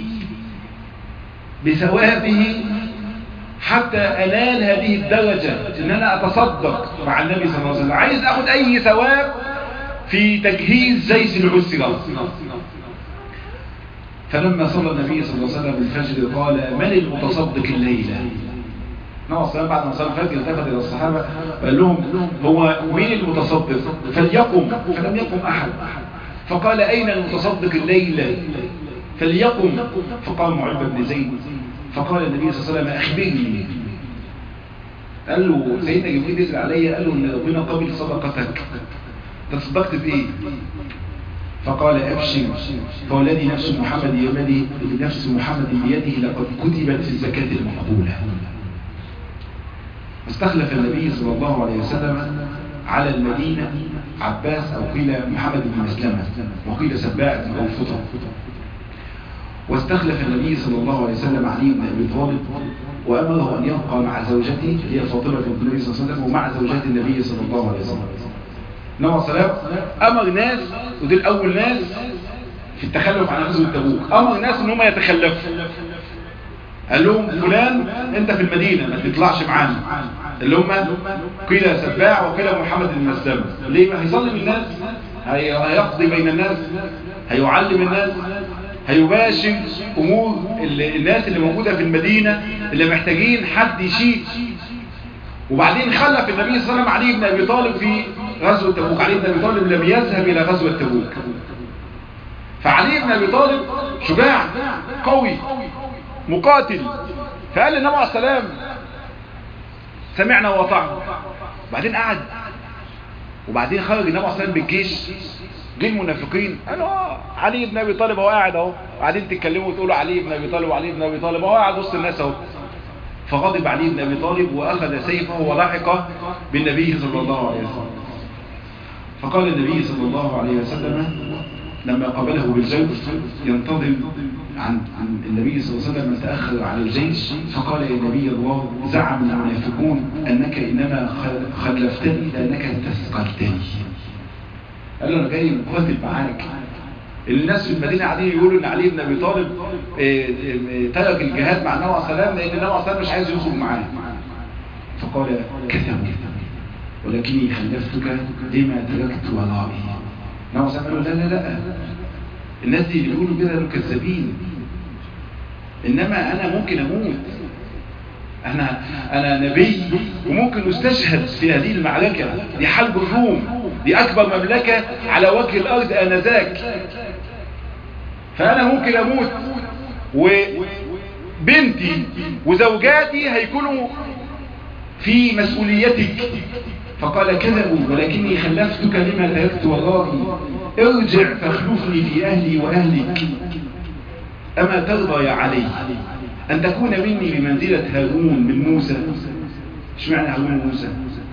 بثوابه حتى أنال هذه الدرجة إن أنا أتصدق مع النبي صلى الله عليه وسلم عايز أخذ أي ثواب في تجهيز جيش العسرة فلما صلى النبي صلى الله عليه وسلم الفجر قال من المتصدق الليلة نوع السلام بعد ما صلى الفجر التفت إلى الصحابة وقال لهم هو مين المتصدق فليقم فلم يقم أحد فقال أين المتصدق الليلة فليقم فقام عتبة بن زيد فقال النبي صلى الله عليه وسلم أخبرني قال له سيدنا جبريل نزل عليا قال له ان ربنا قبل صدقتك تصدقت بايه فقال ابشر فوالذي نفس محمد بيده نفس محمد بيده لقد كتبت في الزكاة المقبولة استخلف النبي صلى الله عليه وسلم على المدينة عباس او قيل محمد بن مسلمة وقيل سباء او فطر واستخلف النبي صلى الله عليه وسلم علي بن ابي طالب وامره ان يبقى مع زوجته هي فاطمه بنت النبي صلى الله عليه وسلم ومع زوجات النبي صلى الله عليه وسلم نوع السلام امر ناس ودول اول ناس في التخلف عن غزوه تبوك امر ناس ان هم يتخلفوا قال لهم فلان انت في المدينه ما تطلعش معانا اللي هم قيل سباع وقيل محمد بن مسلمه ليه ما هيصلي بالناس هيقضي بين الناس هيعلم الناس هيباشر امور الناس اللي موجودة في المدينة اللي محتاجين حد يشيل وبعدين خلف النبي صلى الله عليه وسلم علي بن ابي طالب في غزوة تبوك علي بن ابي طالب لم يذهب الى غزوة تبوك فعلي بن ابي طالب شجاع قوي مقاتل فقال للنبي عليه السلام سمعنا وطعنا بعدين قعد وبعدين خرج النبي عليه السلام بالجيش جه المنافقين قالوا اه علي بن ابي طالب هو قاعد اهو قاعدين تتكلموا وتقولوا علي بن ابي طالب وعلي بن ابي طالب هو قاعد وسط الناس اهو فغضب علي بن ابي طالب واخذ سيفه ولحق بالنبي صلى الله عليه وسلم فقال النبي صلى الله عليه وسلم لما قابله بالجيش ينتظم عن عن النبي صلى الله عليه وسلم تأخر على الجيش فقال يا نبي الله زعم المنافقون أنك إنما خلفتني لأنك تثقلتني قال له انا جاي مقاتل معاك الناس في المدينة قاعدين يقولوا ان علي بن ابي طالب ترك الجهاد مع النبي عليه السلام لان النبي عليه السلام مش عايز يخرج معاه فقال كذبوا ولكني خلفتك لما تركت ورائي النبي عليه السلام قال له لا لا لا الناس دي اللي بيقولوا كده دول كذابين انما انا ممكن اموت انا انا نبي وممكن استشهد في هذه المعركة دي حرب الروم دي اكبر مملكة على وجه الارض انذاك فانا ممكن اموت وبنتي وزوجاتي هيكونوا في مسؤوليتك فقال كذبوا ولكني خلفتك لما تركت ورائي ارجع فاخلفني في اهلي واهلك اما ترضى يا علي أن تكون مني بمنزلة هارون من موسى ايش معنى هارون من موسى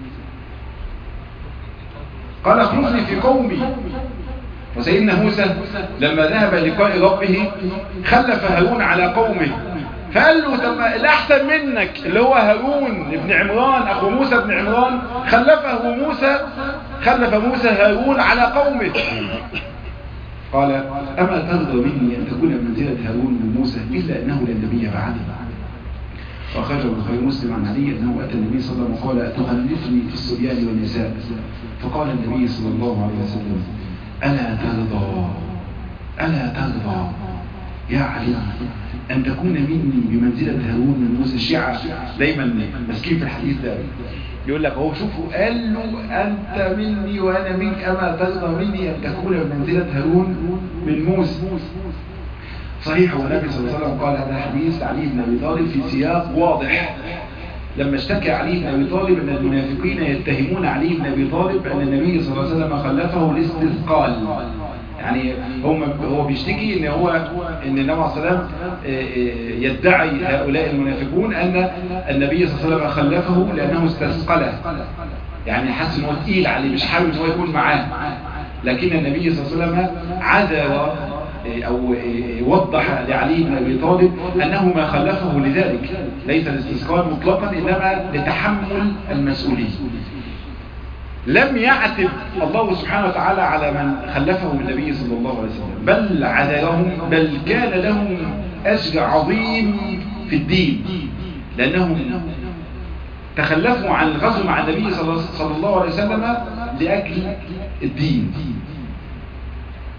قال اخلفني في قومي وسيدنا موسى لما ذهب لقاء ربه خلف هارون على قومه فقال له طب الاحسن منك اللي هو هارون ابن عمران اخو موسى ابن عمران خلفه موسى خلف موسى هارون على قومه قال أما ترضى مني أن تكون منزلة هارون من موسى إلا أنه لا نبي بعدي وأخرجه البخاري مسلم عن علي أنه أتى النبي صلى الله عليه وسلم وقال أتخلفني في الصبيان والنساء فقال النبي صلى الله عليه وسلم ألا ترضى ألا ترضى يا علي أن تكون مني بمنزلة هارون من موسى الشيعة دايما مسكين في الحديث ده يقول لك هو شوفوا قال له أنت مني وأنا منك أما ترضى مني أن تكون بمنزلة هارون من موسى صحيح والنبي صلى الله عليه وسلم قال هذا حديث علي بن أبي طالب في سياق واضح لما اشتكى علي بن أبي طالب أن المنافقين يتهمون علي بن أبي طالب أن النبي صلى الله عليه وسلم خلفه الاستثقال يعني هم هو بيشتكي ان هو ان النبي عليه السلام يدعي هؤلاء المنافقون ان النبي صلى الله عليه وسلم خلفه لانه استثقله يعني حس ان هو تقيل عليه مش حابب ان هو يكون معاه لكن النبي صلى الله عليه وسلم عذر او وضح لعلي بن ابي طالب انه ما خلفه لذلك ليس الاستثقال مطلقا انما لتحمل المسؤوليه لم يعتب الله سبحانه وتعالى على من خلفه النبي صلى الله عليه وسلم بل عذرهم بل كان لهم أجر عظيم في الدين لأنهم تخلفوا عن الغزو مع النبي صلى الله عليه وسلم لأجل الدين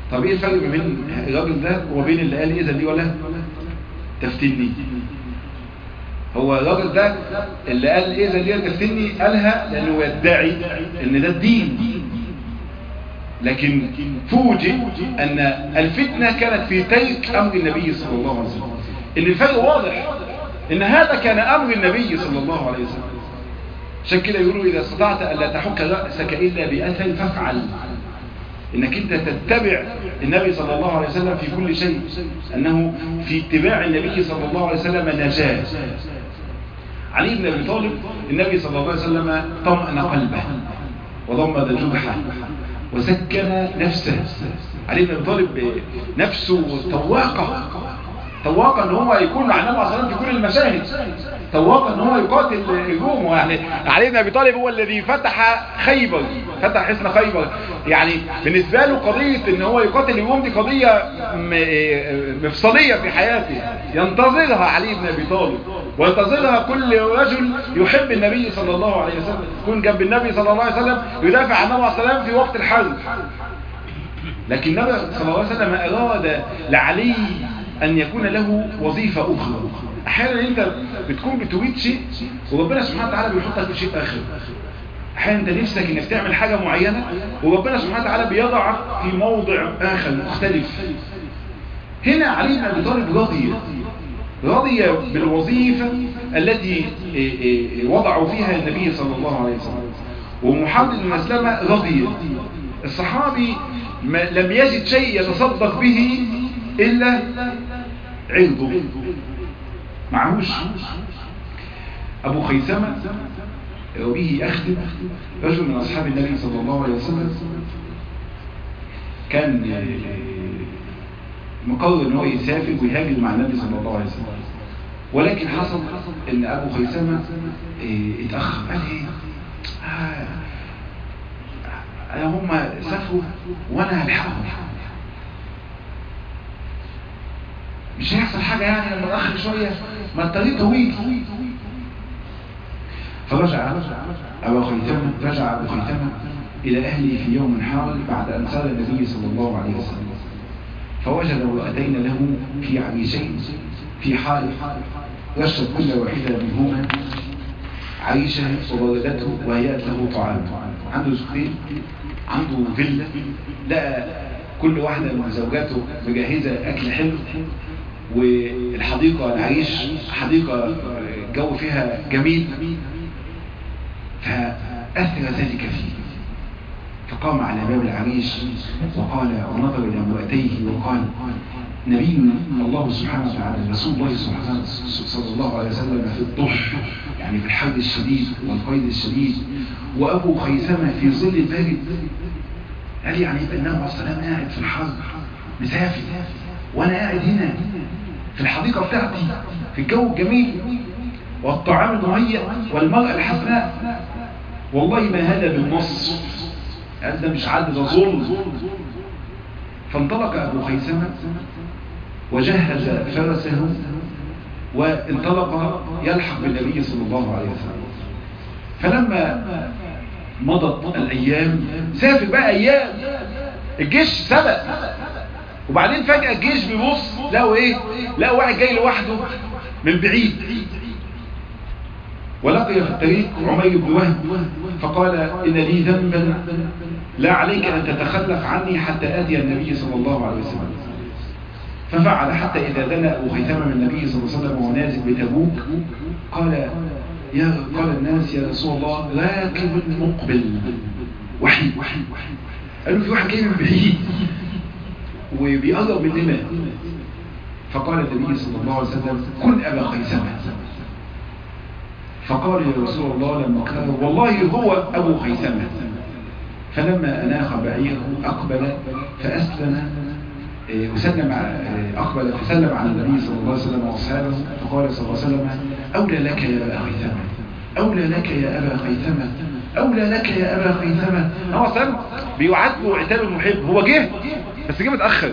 طب ايه الفرق ما بين الراجل ده وبين اللي قال اذا لي ولا تفتني هو الراجل ده اللي قال اذا لي تفتني قالها لانه يدعي ان ده الدين لكن فوجئ ان الفتنة كانت في ترك امر النبي صلى الله عليه وسلم ان الفرق واضح ان هذا كان امر النبي صلى الله عليه وسلم عشان كده يقولوا اذا استطعت الا تحك رأسك الا باثر فافعل انك انت تتبع النبي صلى الله عليه وسلم في كل شيء انه في اتباع النبي صلى الله عليه وسلم نجاة علي بن ابي طالب النبي صلى الله عليه وسلم طمأن قلبه وضمد جرحه وسكن نفسه علي بن ابي طالب نفسه طواقه طواقه ان هو يكون مع النبي صلى الله عليه وسلم في كل المشاهد طواقه ان هو يقاتل الروم يعني علي بن ابي طالب هو الذي فتح خيبر فتح حصن خيبر يعني بالنسبه له قضيه ان هو يقاتل الروم دي قضيه مفصليه في حياته ينتظرها علي بن ابي طالب وينتظرها كل رجل يحب النبي صلى الله عليه وسلم يكون جنب النبي صلى الله عليه وسلم يدافع عن النبي صلى الله عليه وسلم في وقت الحرب لكن النبي صلى الله عليه وسلم اراد لعلي ان يكون له وظيفة اخرى احيانا انت بتكون بتريد شيء وربنا سبحانه وتعالى بيحطك في شيء اخر احيانا انت نفسك انك تعمل حاجة معينة وربنا سبحانه وتعالى بيضعك في موضع اخر مختلف هنا علي بن ابي طالب راضي راضي بالوظيفة التي وضعوا فيها النبي صلى الله عليه وسلم ومحمد بن مسلمة راضي الصحابي لم يجد شيء يتصدق به إلا عرضه معهوش أبو خيثمة وبه أخدم رجل من أصحاب النبي صلى الله عليه وسلم كان مقرر ان هو يسافر ويهاجر مع النبي صلى الله عليه وسلم ولكن حصل ان ابو خيثمة اتأخر قال ايه آه هم سافروا وانا هلحقهم مش هيحصل حاجة يعني لما نأخر شوية ما الطريق طويل فرجع أبو خيثمة رجع أبو خيثمة إلى أهله في يوم حار بعد أن سار النبي صلى الله عليه وسلم فوجد امرأتين له في عريشين في حال رشت كل واحدة منهما عيشة وبردته وهيأت له طعام عنده زوجتين عنده فيلا لقى كل واحدة من زوجاته مجهزة أكل حلو والحديقة العريش حديقة الجو فيها جميل فأثر ذلك فيه فقام على باب العريش وقال ونظر إلى امرأتيه وقال نبي الله سبحانه وتعالى رسول الله صلى الله عليه وسلم في الضح يعني في الحر الشديد والقيد الشديد وأبو خيثمة في ظل البارد قال يعني النبي عليه السلام قاعد في الحر مسافر وأنا قاعد هنا في الحديقة بتاعتي في الجو الجميل والطعام المهيأ والمرأة الحسناء والله ما هذا بالنص قال ده مش عدل ده ظلم فانطلق أبو خيثمة وجهز فرسه وانطلق يلحق بالنبي صلى الله عليه وسلم فلما مضت الأيام سافر بقى أيام الجيش سبق وبعدين فجأة الجيش بيبص لقوا ايه لقوا واحد جاي لوحده من بعيد ولقي في الطريق عمير بن وهب فقال إن لي ذنبا لا عليك أن تتخلف عني حتى آتي النبي صلى الله عليه وسلم ففعل حتى إذا دنا أبو خيثمة من النبي صلى الله عليه وسلم وهو نازل بتبوك قال يا قال الناس يا رسول الله راكب مقبل وحيد قالوا في واحد جاي من بعيد وبيقرب مننا فقال النبي صلى الله عليه وسلم كن أبا خيثمة فقال يا رسول الله لما قال والله هو أبو خيثمة فلما أناخ بعيره أقبل فأسلم وسلم أقبل فسلم على النبي صلى الله عليه وسلم وأصحابه فقال صلى الله عليه وسلم أولى لك يا أبا خيثمة أولى لك يا أبا خيثمة أولى لك يا أبا خيثمة هو سلم بيوعد له عتاب المحب هو جه بس جه متأخر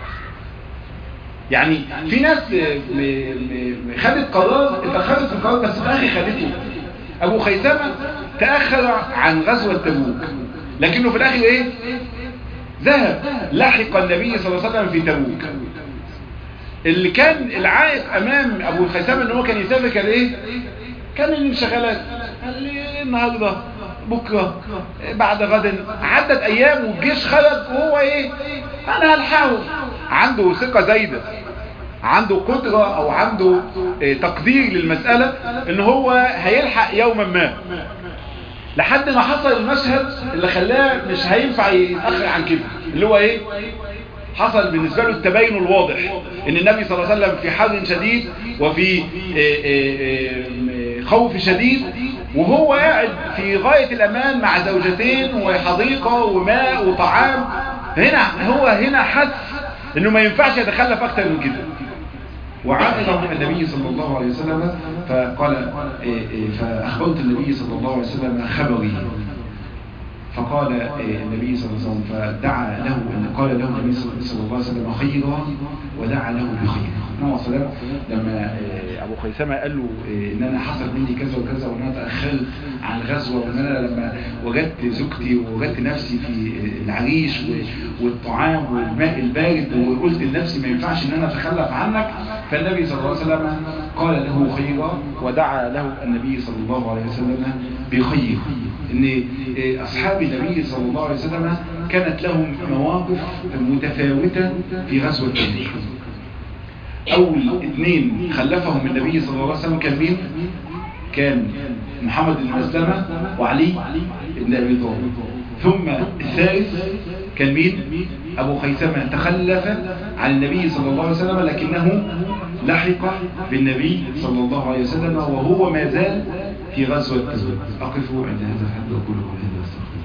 يعني في ناس خدت قرار اتأخرت في القرار بس في الآخر خدته أبو خيثمة تأخر عن غزوة تبوك لكنه في الآخر إيه ذهب لحق النبي صلى الله عليه وسلم في تبوك اللي كان العائق امام ابو الخيثمه ان هو كان يسافر كان ايه كان الانشغالات قال لي النهارده بكره بعد غد عدت ايام والجيش خرج وهو ايه انا هلحقه عنده ثقه زايده عنده قدرة او عنده تقدير للمسألة ان هو هيلحق يوما ما لحد ما حصل المشهد اللي خلاه مش هينفع يتأخر عن كده اللي هو ايه حصل بالنسبة له التباين الواضح ان النبي صلى الله عليه وسلم في حر شديد وفي خوف شديد وهو قاعد في غاية الامان مع زوجتين وحديقة وماء وطعام هنا هو هنا حس انه ما ينفعش يتخلف اكتر من كده وعائل النبي صلى الله عليه وسلم فقال فأخبرت النبي صلى الله عليه وسلم خبري فقال النبي صلى الله عليه وسلم فدعا له قال له النبي صلى الله عليه وسلم خيرا ودعا له بخير النبي صلى الله عليه وسلم لما ابو خيثمه قال له ان انا حصل مني كذا وكذا وان انا تاخرت عن الغزوه وان انا لما وجدت زوجتي ووجدت نفسي في العريش والطعام والماء البارد وقلت لنفسي ما ينفعش ان انا اتخلف عنك فالنبي صلى الله عليه وسلم قال له خيرا ودعا له النبي صلى الله عليه وسلم بخير ان اصحاب النبي صلى الله عليه وسلم كانت لهم مواقف متفاوتة في غزوة تبوك اول اثنين خلفهم النبي صلى الله عليه وسلم كان مين كان محمد بن مسلمة وعلي بن ابي طالب ثم الثالث كان مين ابو خيثمة تخلف عن النبي صلى الله عليه وسلم لكنه لحق بالنبي صلى الله عليه وسلم وهو ما زال في غزوة تبوك أقف عند هذا الحد وأقول قولي هذا أستغفر